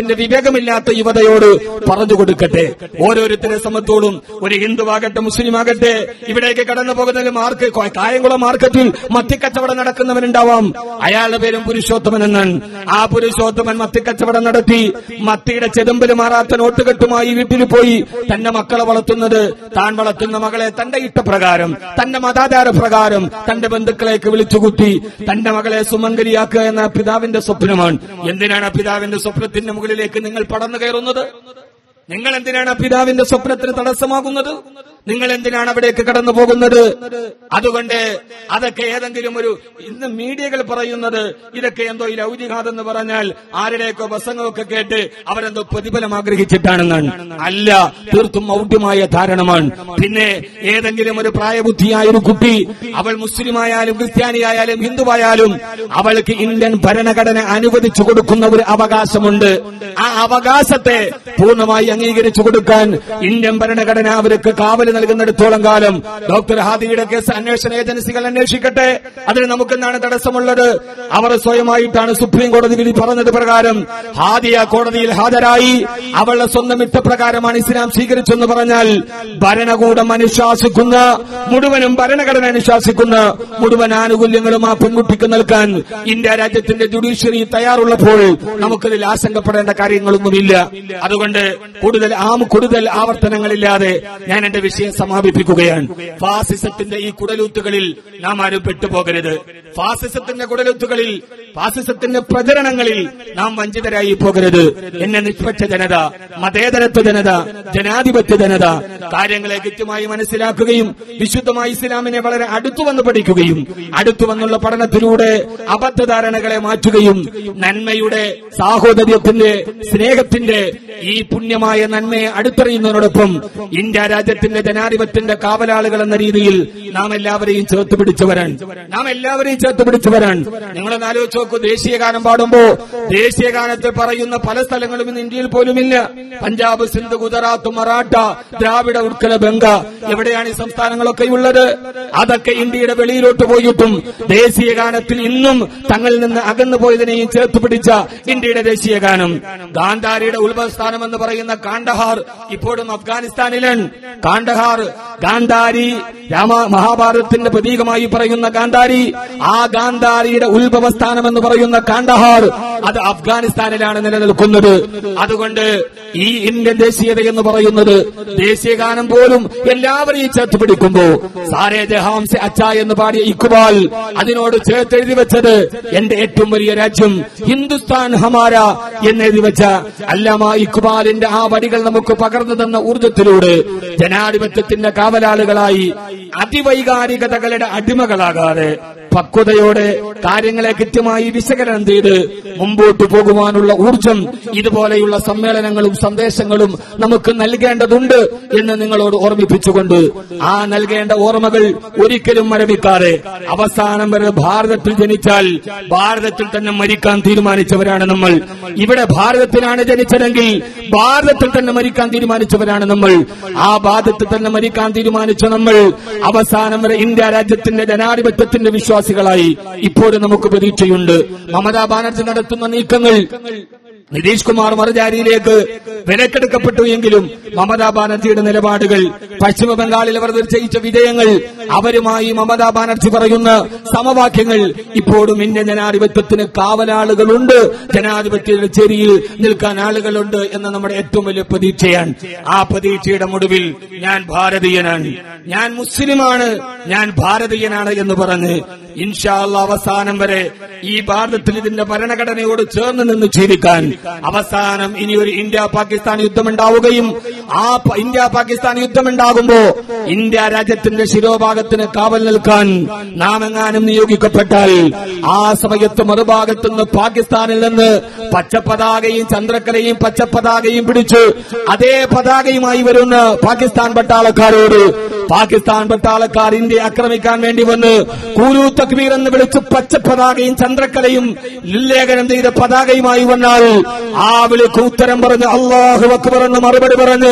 സമുദായത്തിന്റെ വിവേകമില്ലാത്ത യുവതയോട് പറഞ്ഞു കൊടുക്കട്ടെ ഓരോരുത്തരെ സമത്തോടും ഒരു ഹിന്ദുവാകട്ടെ മുസ്ലിം ആകട്ടെ ഇവിടേക്ക് കടന്നു പോകുന്നതിൽ മാർക്ക് കായംകുളം മാർക്കറ്റിൽ മത്തിക്കച്ചവടം നടക്കുന്നവനുണ്ടാവാം അയാളുടെ പേരും പുരുഷോത്തമൻ എന്നാണ് ആ പുരുഷോത്തമൻ മത്തിക്കച്ചവടം നടത്തി മത്തിയുടെ ചെതുമ്പിൽ മാറാത്ത നോട്ടുകെട്ടുമായി വീട്ടിൽ പോയി തന്റെ മക്കളെ വളർത്തുന്നത് താൻ വളർത്തുന്ന മകളെ തന്റെ ഇഷ്ടപ്രകാരം തന്റെ മതാചാര പ്രകാരം തന്റെ ബന്ധുക്കളേക്ക് വിളിച്ചുകൂട്ടി തന്റെ മകളെ സുമംഗലിയാക്കുക എന്ന പിതാവിന്റെ സ്വപ്നമാണ് എന്തിനാണ് ആ പിതാവിന്റെ സ്വപ്നത്തിന്റെ മുകളിലേക്ക് നിങ്ങൾ പടന്നു കയറുന്നത് നിങ്ങൾ എന്തിനാണ് ആ പിതാവിന്റെ സ്വപ്നത്തിന് തടസ്സമാകുന്നത് നിങ്ങൾ എന്തിനാണ് അവിടേക്ക് കടന്നു പോകുന്നത് അതുകൊണ്ട് അതൊക്കെ ഏതെങ്കിലും ഒരു ഇന്ന് മീഡിയകൾ പറയുന്നത് ഇതൊക്കെ എന്തോ ഈ ലൗകികാതെന്ന് എന്ന് പറഞ്ഞാൽ ആരുടെയൊക്കെ പ്രസംഗമൊക്കെ കേട്ട് അവരെന്തോ പ്രതിഫലം ആഗ്രഹിച്ചിട്ടാണെന്നാണ് അല്ല തീർത്തും മൗഢ്യമായ ധാരണമാണ് പിന്നെ ഏതെങ്കിലും ഒരു പ്രായബുദ്ധിയായ ഒരു കുട്ടി അവൾ മുസ്ലിമായാലും ക്രിസ്ത്യാനിയായാലും ഹിന്ദുവായാലും അവൾക്ക് ഇന്ത്യൻ ഭരണഘടന അനുവദിച്ചു കൊടുക്കുന്ന ഒരു അവകാശമുണ്ട് ആ അവകാശത്തെ പൂർണ്ണമായി അംഗീകരിച്ചു കൊടുക്കാൻ ഇന്ത്യൻ ഭരണഘടന അവർക്ക് കാവൽ നൽകുന്നിടത്തോളം കാലം ഡോക്ടർ ഹാദിയുടെ കേസ് അന്വേഷണ ഏജൻസികൾ അന്വേഷിക്കട്ടെ അതിന് നമുക്കെന്താണ് തടസ്സമുള്ളത് അവർ സ്വയമായിട്ടാണ് സുപ്രീം കോടതി വിധി പറഞ്ഞത് പ്രകാരം ഹാദിയ കോടതിയിൽ ഹാജരായി അവളുടെ സ്വന്തം ഇഷ്ടപ്രകാരമാണ് ഇസ്ലാം സ്വീകരിച്ചെന്ന് പറഞ്ഞാൽ ഭരണകൂടം അനുശാസിക്കുന്ന മുഴുവനും ഭരണഘടന അനുശാസിക്കുന്ന മുഴുവൻ ആനുകൂല്യങ്ങളും ആ പെൺകുട്ടിക്ക് നൽകാൻ ഇന്ത്യ രാജ്യത്തിന്റെ ജുഡീഷ്യറി തയ്യാറുള്ളപ്പോൾ നമുക്കതിൽ ആശങ്കപ്പെടേണ്ട കാര്യങ്ങളൊന്നുമില്ല അതുകൊണ്ട് കൂടുതൽ ആ കൂടുതൽ ആവർത്തനങ്ങളില്ലാതെ ഞാൻ എന്റെ വിഷയം സമാപിപ്പിക്കുകയാണ് ഫാസിസത്തിന്റെ ഈ കുടലൂത്തുകളിൽ നാം ആരും പെട്ടുപോകരുത് ഫാസിസത്തിന്റെ കുടലൂത്തുകളിൽ ഫാസിസത്തിന്റെ പ്രചരണങ്ങളിൽ നാം വഞ്ചിതരായി പോകരുത് എന്നെ നിഷ്പക്ഷ ജനത മതേതരത്വ ജനത ജനാധിപത്യ ജനത കാര്യങ്ങളെ കൃത്യമായി മനസ്സിലാക്കുകയും വിശുദ്ധമായ ഇസ്ലാമിനെ വളരെ അടുത്തു വന്ന് പഠിക്കുകയും അടുത്തു വന്നുള്ള പഠനത്തിലൂടെ അബദ്ധധാരണകളെ മാറ്റുകയും നന്മയുടെ സാഹോദര്യത്തിന്റെ സ്നേഹത്തിന്റെ ഈ പുണ്യമായ നന്മയെ അടുത്തറിയുന്നതിനോടൊപ്പം ഇന്ത്യ രാജ്യത്തിന്റെ ജനാധിപത്യത്തിന്റെ കാവലാളുകൾ എന്ന രീതിയിൽ നാം എല്ലാവരെയും ചേർത്ത് പിടിച്ചവരാണ് നാം എല്ലാവരെയും ചേർത്ത് പിടിച്ചവരാണ് നിങ്ങളൊന്ന് ആലോചിച്ച് നോക്കൂ ദേശീയ ഗാനം പാടുമ്പോ ദേശീയ ഗാനത്തിൽ പറയുന്ന പല സ്ഥലങ്ങളും ഇന്ന് ഇന്ത്യയിൽ പോലുമില്ല പഞ്ചാബ് സിന്ധ് ഗുജറാത്ത് മറാഠ ദ്രാവിഡ ഉത്കല ബംഗ എവിടെയാണ് ഈ സംസ്ഥാനങ്ങളൊക്കെ ഉള്ളത് അതൊക്കെ ഇന്ത്യയുടെ വെളിയിലോട്ട് പോയിട്ടും ദേശീയ ഗാനത്തിൽ ഇന്നും തങ്ങളിൽ നിന്ന് അകന്നു പോയതിനെയും ചേർത്ത് പിടിച്ച ഇന്ത്യയുടെ ദേശീയ ഗാനം ഗാന്ധാരിയുടെ ഉത്ഭവസ്ഥാനം എന്ന് പറയുന്ന കാണ്ഡഹാർ ഇപ്പോഴും അഫ്ഗാനിസ്ഥാനിലാണ് കാണ്ഡഹാർ ഗാന്ധാരി രാമ മഹാഭാരതത്തിന്റെ പ്രതീകമായി പറയുന്ന ഗാന്ധാരി ആ ഗാന്ധാരിയുടെ ഉത്ഭവസ്ഥാനം എന്ന് പറയുന്ന കാണ്ഡഹാർ അത് അഫ്ഗാനിസ്ഥാനിലാണ് നിലനിൽക്കുന്നത് അതുകൊണ്ട് ഈ ഇന്ത്യൻ ദേശീയത എന്ന് പറയുന്നത് ദേശീയ ഗാനം പോലും എല്ലാവരെയും ചേർത്ത് പിടിക്കുമ്പോ സാരേ ജഹാം സെ അച്ച എന്ന് പാടിയ ഇക്ബാൽ അതിനോട് ചേർത്ത് എഴുതി വെച്ചത് എന്റെ ഏറ്റവും വലിയ രാജ്യം ഹിന്ദുസ്ഥാൻ ഹമാര എന്ന് എഴുതി വെച്ച അല്ലാമ ഇക്ബാലിന്റെ ആ വടികൾ നമുക്ക് പകർന്നു തന്ന ഊർജത്തിലൂടെ ജനാധിപത്യത്തിന്റെ കാവലാളുകളായി അതിവൈകാരികതകളുടെ അടിമകളാകാതെ പക്വതയോടെ കാര്യങ്ങളെ കൃത്യമായി വിശകലനം ചെയ്ത് മുമ്പോട്ട് പോകുവാനുള്ള ഊർജം ഇതുപോലെയുള്ള സമ്മേളനങ്ങളും സന്ദേശങ്ങളും നമുക്ക് നൽകേണ്ടതുണ്ട് എന്ന് നിങ്ങളോട് ഓർമ്മിപ്പിച്ചുകൊണ്ട് ആ നൽകേണ്ട ഓർമ്മകൾ ഒരിക്കലും മരവിക്കാതെ അവസാനം വരെ ഭാരതത്തിൽ ജനിച്ചാൽ ഭാരതത്തിൽ തന്നെ മരിക്കാൻ തീരുമാനിച്ചവരാണ് നമ്മൾ ഇവിടെ ഭാരതത്തിലാണ് ജനിച്ചതെങ്കിൽ ഭാരതത്തിൽ തന്നെ മരിക്കാൻ തീരുമാനിച്ചവരാണ് നമ്മൾ ആ ഭാരതത്തിൽ തന്നെ മരിക്കാൻ തീരുമാനിച്ച നമ്മൾ അവസാനം വരെ ഇന്ത്യ രാജ്യത്തിന്റെ ജനാധിപത്യത്തിന്റെ വിശ്വാസികളായി ഇപ്പോഴും നമുക്ക് പ്രതീക്ഷയുണ്ട് മമതാ ബാനർജി നടത്തുന്ന നീക്കങ്ങൾ നിതീഷ് കുമാർ മറുജാരിയിലേക്ക് വിലക്കെടുക്കപ്പെട്ടു എങ്കിലും മമതാ ബാനർജിയുടെ നിലപാടുകൾ പശ്ചിമ ബംഗാളിൽ അവർ നിശ്ചയിച്ച വിജയങ്ങൾ അവരുമായി മമതാ ബാനർജി പറയുന്ന സമവാക്യങ്ങൾ ഇപ്പോഴും ഇന്ത്യൻ ജനാധിപത്യത്തിന് കാവലാളുകളുണ്ട് ജനാധിപത്യത്തിന്റെ ചെരിയിൽ നിൽക്കാൻ ആളുകളുണ്ട് എന്ന നമ്മുടെ ഏറ്റവും വലിയ പ്രതീക്ഷയാണ് ആ പ്രതീക്ഷയുടെ മുടിവിൽ ഞാൻ ഭാരതീയനാണ് ഞാൻ മുസ്ലിമാണ് ഞാൻ ഭാരതീയനാണ് എന്ന് പറഞ്ഞ് ഇൻഷാല്ല അവസാനം വരെ ഈ ഭാരതത്തിൽ ഇതിന്റെ ഭരണഘടനയോട് ചേർന്ന് നിന്ന് ജീവിക്കാൻ അവസാനം ഇനി ഒരു ഇന്ത്യ പാകിസ്ഥാൻ യുദ്ധമുണ്ടാവുകയും ആ പ- ഇന്ത്യ പാകിസ്ഥാൻ യുദ്ധമുണ്ടാകുമ്പോ ഇന്ത്യ രാജ്യത്തിന്റെ ശിരോഭാഗത്തിന് കാവൽ നിൽക്കാൻ നാം എങ്ങാനും നിയോഗിക്കപ്പെട്ടാൽ ആ സമയത്ത് മറുഭാഗത്തു നിന്ന് പാകിസ്ഥാനിൽ നിന്ന് പച്ചപ്പതാകയും ചന്ദ്രക്കലയും പച്ചപ്പതാകയും പിടിച്ച് അതേ പതാകയുമായി വരുന്ന പാകിസ്ഥാൻ പട്ടാളക്കാരോട് പാകിസ്ഥാൻ പട്ടാളക്കാർ ഇന്ത്യയെ ആക്രമിക്കാൻ വേണ്ടി വന്ന് കൂലു തക്ബീർ എന്ന് വിളിച്ച് പച്ചപ്പതാകയും ചന്ദ്രക്കലയും ലേഖനം ചെയ്ത പതാകയുമായി വന്നാൽ ആ വിളിക്ക് ഉത്തരം പറഞ്ഞ് അള്ളാഹു അക്ബർ എന്ന് മറുപടി പറഞ്ഞ്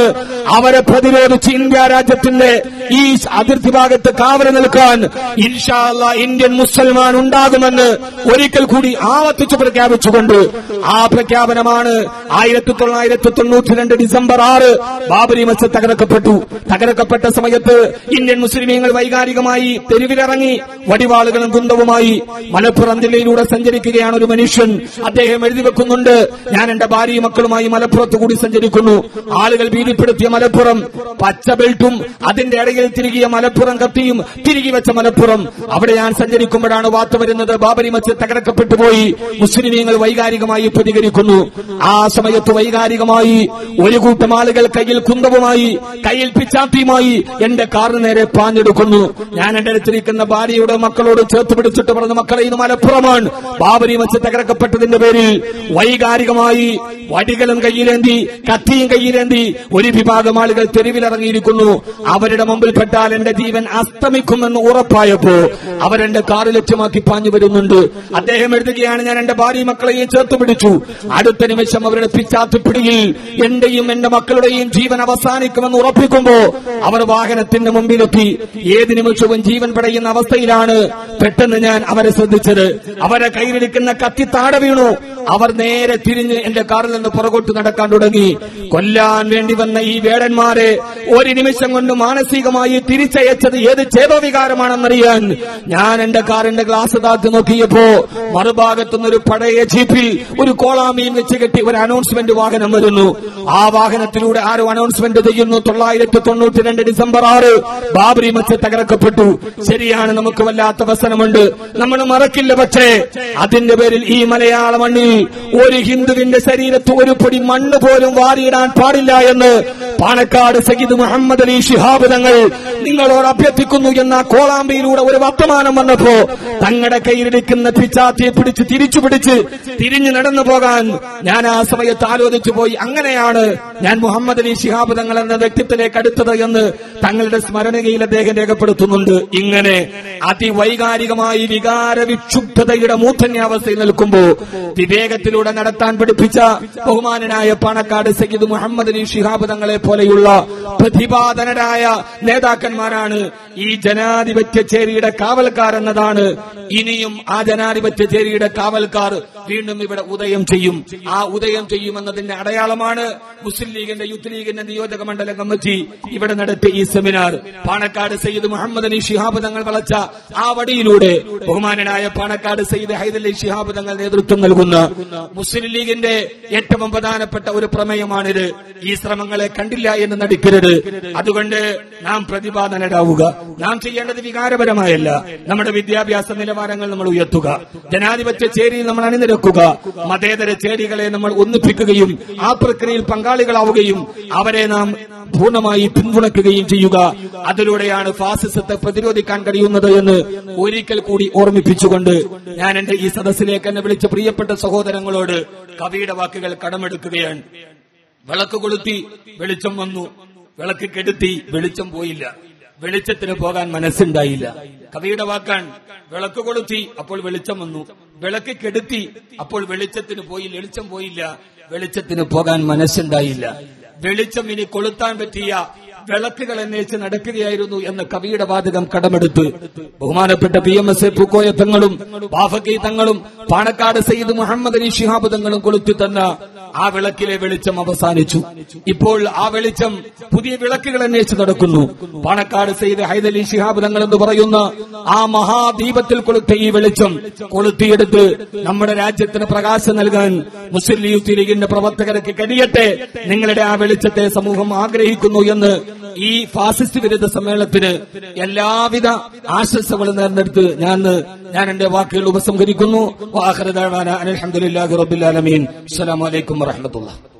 അവരെ പ്രതിരോധിച്ച് ഇന്ത്യ രാജ്യത്തിന്റെ ഈ അതിർത്തി ഭാഗത്ത് കാവൽ നിൽക്കാൻ ഇൻഷാല്ല ഇന്ത്യൻ മുസൽമാൻ ഉണ്ടാകുമെന്ന് ഒരിക്കൽ കൂടി ആവർത്തിച്ചു പ്രഖ്യാപിച്ചുകൊണ്ട് ആ പ്രഖ്യാപനമാണ് ആയിരത്തി തൊള്ളായിരത്തി തൊണ്ണൂറ്റി രണ്ട് ഡിസംബർ ആറ് ബാബരി മസ്ജിദ് തകർക്കപ്പെട്ടു തകർക്കപ്പെട്ട സമയത്ത് ഇന്ത്യൻ മുസ്ലിമീങ്ങൾ വൈകാരികമായി തെരുവിലിറങ്ങി വടിവാളുകളും കുന്തവുമായി മലപ്പുറം ജില്ലയിലൂടെ സഞ്ചരിക്കുകയാണ് ഒരു മനുഷ്യൻ അദ്ദേഹം എഴുതി വെക്കുന്നുണ്ട് ഞാൻ എന്റെ ഭാര്യയും മക്കളുമായി മലപ്പുറത്ത് കൂടി സഞ്ചരിക്കുന്നു ആളുകൾ ഭീതിപ്പെടുത്തിയ മലപ്പുറം പച്ച ബെൽറ്റും അതിന്റെ ഇടയിൽ തിരികിയ മലപ്പുറം കത്തിയും തിരികെ വെച്ച മലപ്പുറം അവിടെ ഞാൻ സഞ്ചരിക്കുമ്പോഴാണ് വാർത്ത വരുന്നത് ബാബരി മസ്ജിദ് തകർക്കപ്പെട്ടു പോയി മുസ്ലിമീങ്ങൾ വൈകാരികമായി പ്രതികരിക്കുന്നു ആ സമയത്ത് വൈകാരികമായി ഒരു കൂട്ടം ആളുകൾ കയ്യിൽ കുന്തവുമായി കയ്യിൽ പിച്ചാത്തിയുമായി എന്റെ കാറിന് നേരെ പാഞ്ഞെടുക്കുന്നു ഞാൻ എന്റെ അടുത്തിരിക്കുന്ന ഭാര്യയുടെ മക്കളോട് ചേർത്ത് പിടിച്ചിട്ട് പറഞ്ഞു മക്കളെ ഇത് മലപ്പുറമാണ് ബാബരി മസ്ജിദ് തകർക്കപ്പെട്ടതിന്റെ പേരിൽ വൈകാരികമായി വടികളും കയ്യിലേന്തി കത്തിയും കയ്യിലേന്തി ഒരു വിഭാഗം ആളുകൾ തെരുവിലിറങ്ങിയിരിക്കുന്നു അവരുടെ മുമ്പിൽ പെട്ടാൽ എന്റെ ജീവൻ അസ്തമിക്കുമെന്ന് ഉറപ്പായപ്പോ അവരെന്റെ കാറ് ലക്ഷ്യമാക്കി പാഞ്ഞു വരുന്നുണ്ട് അദ്ദേഹം എഴുതുകയാണ് ഞാൻ എന്റെ ഭാര്യ മക്കളെയും ചേർത്ത് പിടിച്ചു അടുത്ത നിമിഷം അവരുടെ പിച്ചാത്തിപ്പിടിയിൽ എന്റെയും എന്റെ മക്കളുടെയും ജീവൻ അവസാനിക്കുമെന്ന് ഉറപ്പിക്കുമ്പോ അവർ വാഹനത്തിന്റെ മുമ്പിലെത്തി ഏത് നിമിഷവും ജീവൻ പടയുന്ന അവസ്ഥയിലാണ് പെട്ടെന്ന് ഞാൻ അവരെ ശ്രദ്ധിച്ചത് അവരെ കയ്യിലിരിക്കുന്ന കത്തി താഴെ വീണു അവർ നേരെ തിരിഞ്ഞ് എന്റെ കാറിൽ നിന്ന് പുറകോട്ട് നടക്കാൻ തുടങ്ങി കൊല്ലാൻ വേണ്ടി വന്ന ഈ വേടന്മാരെ ഒരു നിമിഷം കൊണ്ട് മാനസികമായി തിരിച്ചയച്ചത് ഏത് ചേതോവികാരമാണെന്നറിയാൻ ഞാൻ എന്റെ കാറിന്റെ ഗ്ലാസ് താത്തി നോക്കിയപ്പോ മറുഭാഗത്തുനിന്ന് ഒരു പഴയ ജീപ്പിൽ ഒരു കോളാമിയും വെച്ച് കെട്ടി ഒരു അനൗൺസ്മെന്റ് വാഹനം വരുന്നു ആ വാഹനത്തിലൂടെ ആരോ അനൗൺസ്മെന്റ് ചെയ്യുന്നു തൊള്ളായിരത്തി തൊണ്ണൂറ്റി രണ്ട് ഡിസംബർ ആറ് ബാബരി മസ്ജിദ് തകർക്കപ്പെട്ടു ശരിയാണ് നമുക്ക് വല്ലാത്ത വസനമുണ്ട് നമ്മൾ മറക്കില്ല പക്ഷേ അതിന്റെ പേരിൽ ഈ മലയാള മണ്ണിൽ ഒരു ഹിന്ദുവിന്റെ ശരീരത്ത് ഒരു പൊടി മണ്ണ് പോലും വാരിയിടാൻ പാടില്ല എന്ന് പാണക്കാട് സയ്യിദ് മുഹമ്മദ് അലി ശിഹാബ് തങ്ങൾ നിങ്ങളോട് അഭ്യർത്ഥിക്കുന്നു എന്ന കോളാമ്പിയിലൂടെ ഒരു വർത്തമാനം വന്നപ്പോ തങ്ങളുടെ കയ്യിലിരിക്കുന്ന പിച്ചാത്തിയെ പിടിച്ച് തിരിച്ചു പിടിച്ച് തിരിഞ്ഞു നടന്നു പോകാൻ ഞാൻ ആ സമയത്ത് ആലോചിച്ചു പോയി അങ്ങനെയാണ് ഞാൻ മുഹമ്മദ് അലി ശിഹാബ് തങ്ങൾ എന്ന വ്യക്തിത്വത്തിലേക്ക് അടുത്തത് എന്ന് തങ്ങളുടെ സ്മരണയിൽ അദ്ദേഹം രേഖപ്പെടുത്തുന്നുണ്ട് ഇങ്ങനെ അതിവൈകാരികമായി വികാര വിക്ഷുബ്ധതയുടെ മൂർധന്യാവസ്ഥയിൽ നിൽക്കുമ്പോ വിവേകത്തിലൂടെ നടത്താൻ പഠിപ്പിച്ച ബഹുമാനനായ പാണക്കാട് സയ്യിദ് മുഹമ്മദ് അലി ശിഹാബ് തങ്ങളെ പോലെയുള്ള പ്രതിപാദനരായ നേതാക്കന്മാരാണ് ഈ ജനാധിപത്യ ചേരിയുടെ കാവൽക്കാർ എന്നതാണ് ഇനിയും ആ ജനാധിപത്യ ചേരിയുടെ കാവൽക്കാർ വീണ്ടും ഇവിടെ ഉദയം ചെയ്യും ആ ഉദയം ചെയ്യുമെന്നതിന്റെ അടയാളമാണ് മുസ്ലിം ലീഗിന്റെ യൂത്ത് ലീഗിന്റെ നിയോജക മണ്ഡലം കമ്മിറ്റി ഇവിടെ നടത്തിയ ഈ സെമിനാർ പാണക്കാട് സയ്യിദ് മുഹമ്മദ് അലി ശിഹാബ് തങ്ങൾ വളച്ച ആ വടിയിലൂടെ ബഹുമാനനായ പാണക്കാട് സയ്യിദ് ഹൈദലി ശിഹാബ് തങ്ങൾ നേതൃത്വം നൽകുന്ന മുസ്ലിം ലീഗിന്റെ ഏറ്റവും പ്രധാനപ്പെട്ട ഒരു പ്രമേയമാണിത് ഈ ശ്രമങ്ങളെ കണ്ടില്ല എന്ന് നടിക്കരുത് അതുകൊണ്ട് നാം പ്രതിപാദനരാവുക നാം ചെയ്യേണ്ടത് വികാരപരമായല്ല നമ്മുടെ വിദ്യാഭ്യാസ നിലവാരങ്ങൾ നമ്മൾ ഉയർത്തുക ജനാധിപത്യ ചേരിയിൽ നമ്മൾ അണിനിരക്കുക മതേതര ചേരികളെ നമ്മൾ ഒന്നിപ്പിക്കുകയും ആ പ്രക്രിയയിൽ പങ്കാളികളാവുകയും അവരെ നാം പൂർണ്ണമായി പിന്തുണയ്ക്കുകയും ചെയ്യുക അതിലൂടെയാണ് ഫാസിസത്തെ പ്രതിരോധിക്കാൻ കഴിയുന്നത് എന്ന് ഒരിക്കൽ കൂടി ഓർമ്മിപ്പിച്ചുകൊണ്ട് ഞാൻ എന്റെ ഈ സദസ്സിലേക്ക് എന്നെ വിളിച്ച പ്രിയപ്പെട്ട സഹോദരങ്ങളോട് കവിയുടെ വാക്കുകൾ കടമെടുക്കുകയാണ് വിളക്ക് കൊളുത്തി വെളിച്ചം വന്നു വിളക്ക് കെടുത്തി വെളിച്ചം പോയില്ല വെളിച്ചത്തിന് പോകാൻ മനസ്സുണ്ടായില്ല കവിയുടെ വാക്കാൻ വിളക്ക് കൊളുത്തി അപ്പോൾ വെളിച്ചം വന്നു വിളക്ക് കെടുത്തി അപ്പോൾ വെളിച്ചത്തിന് പോയി വെളിച്ചം പോയില്ല വെളിച്ചത്തിന് പോകാൻ മനസ്സുണ്ടായില്ല വെളിച്ചം ഇനി കൊളുത്താൻ പറ്റിയ വിളക്കുകൾ അന്വേഷിച്ച് നടക്കുകയായിരുന്നു എന്ന കവിയുടെ വാചകം കടമെടുത്ത് ബഹുമാനപ്പെട്ട P M S A Pookoya തങ്ങളും ബാഫക്കി തങ്ങളും പാണക്കാട് സയ്യിദ് മുഹമ്മദ് അലി ഷിഹാബ് തങ്ങളും കൊളുത്തി തന്ന ആ വിളക്കിലെ വെളിച്ചം അവസാനിച്ചു ഇപ്പോൾ ആ വെളിച്ചം പുതിയ വിളക്കുകൾ അന്വേഷിച്ച് നടക്കുന്നു പാണക്കാട് സയ്യിദ് ഹൈദലി ശിഹാബ് തങ്ങൾ എന്ന് പറയുന്ന ആ മഹാദീപത്തിൽ കൊളുത്ത ഈ വെളിച്ചം കൊളുത്തിയെടുത്ത് നമ്മുടെ രാജ്യത്തിന് പ്രകാശം നൽകാൻ മുസ്ലിം യൂത്ത് ലീഗിന്റെ പ്രവർത്തകർക്ക് കഴിയട്ടെ നിങ്ങളുടെ ആ വെളിച്ചത്തെ സമൂഹം ആഗ്രഹിക്കുന്നു എന്ന് ഈ ഫാസിസ്റ്റ് വിരുദ്ധ സമ്മേളനത്തിന് എല്ലാവിധ ആശംസകളും നേർന്നെടുത്ത് ഞാൻ ഞാൻ എന്റെ വാക്കുകൾ ഉപസംഹരിക്കുന്നു വാഹൃദാന അലഹമുല്ലാഹി റബുലാലമീൻ അസ്സലാമലൈക്കും വറഹമത്തുള്ള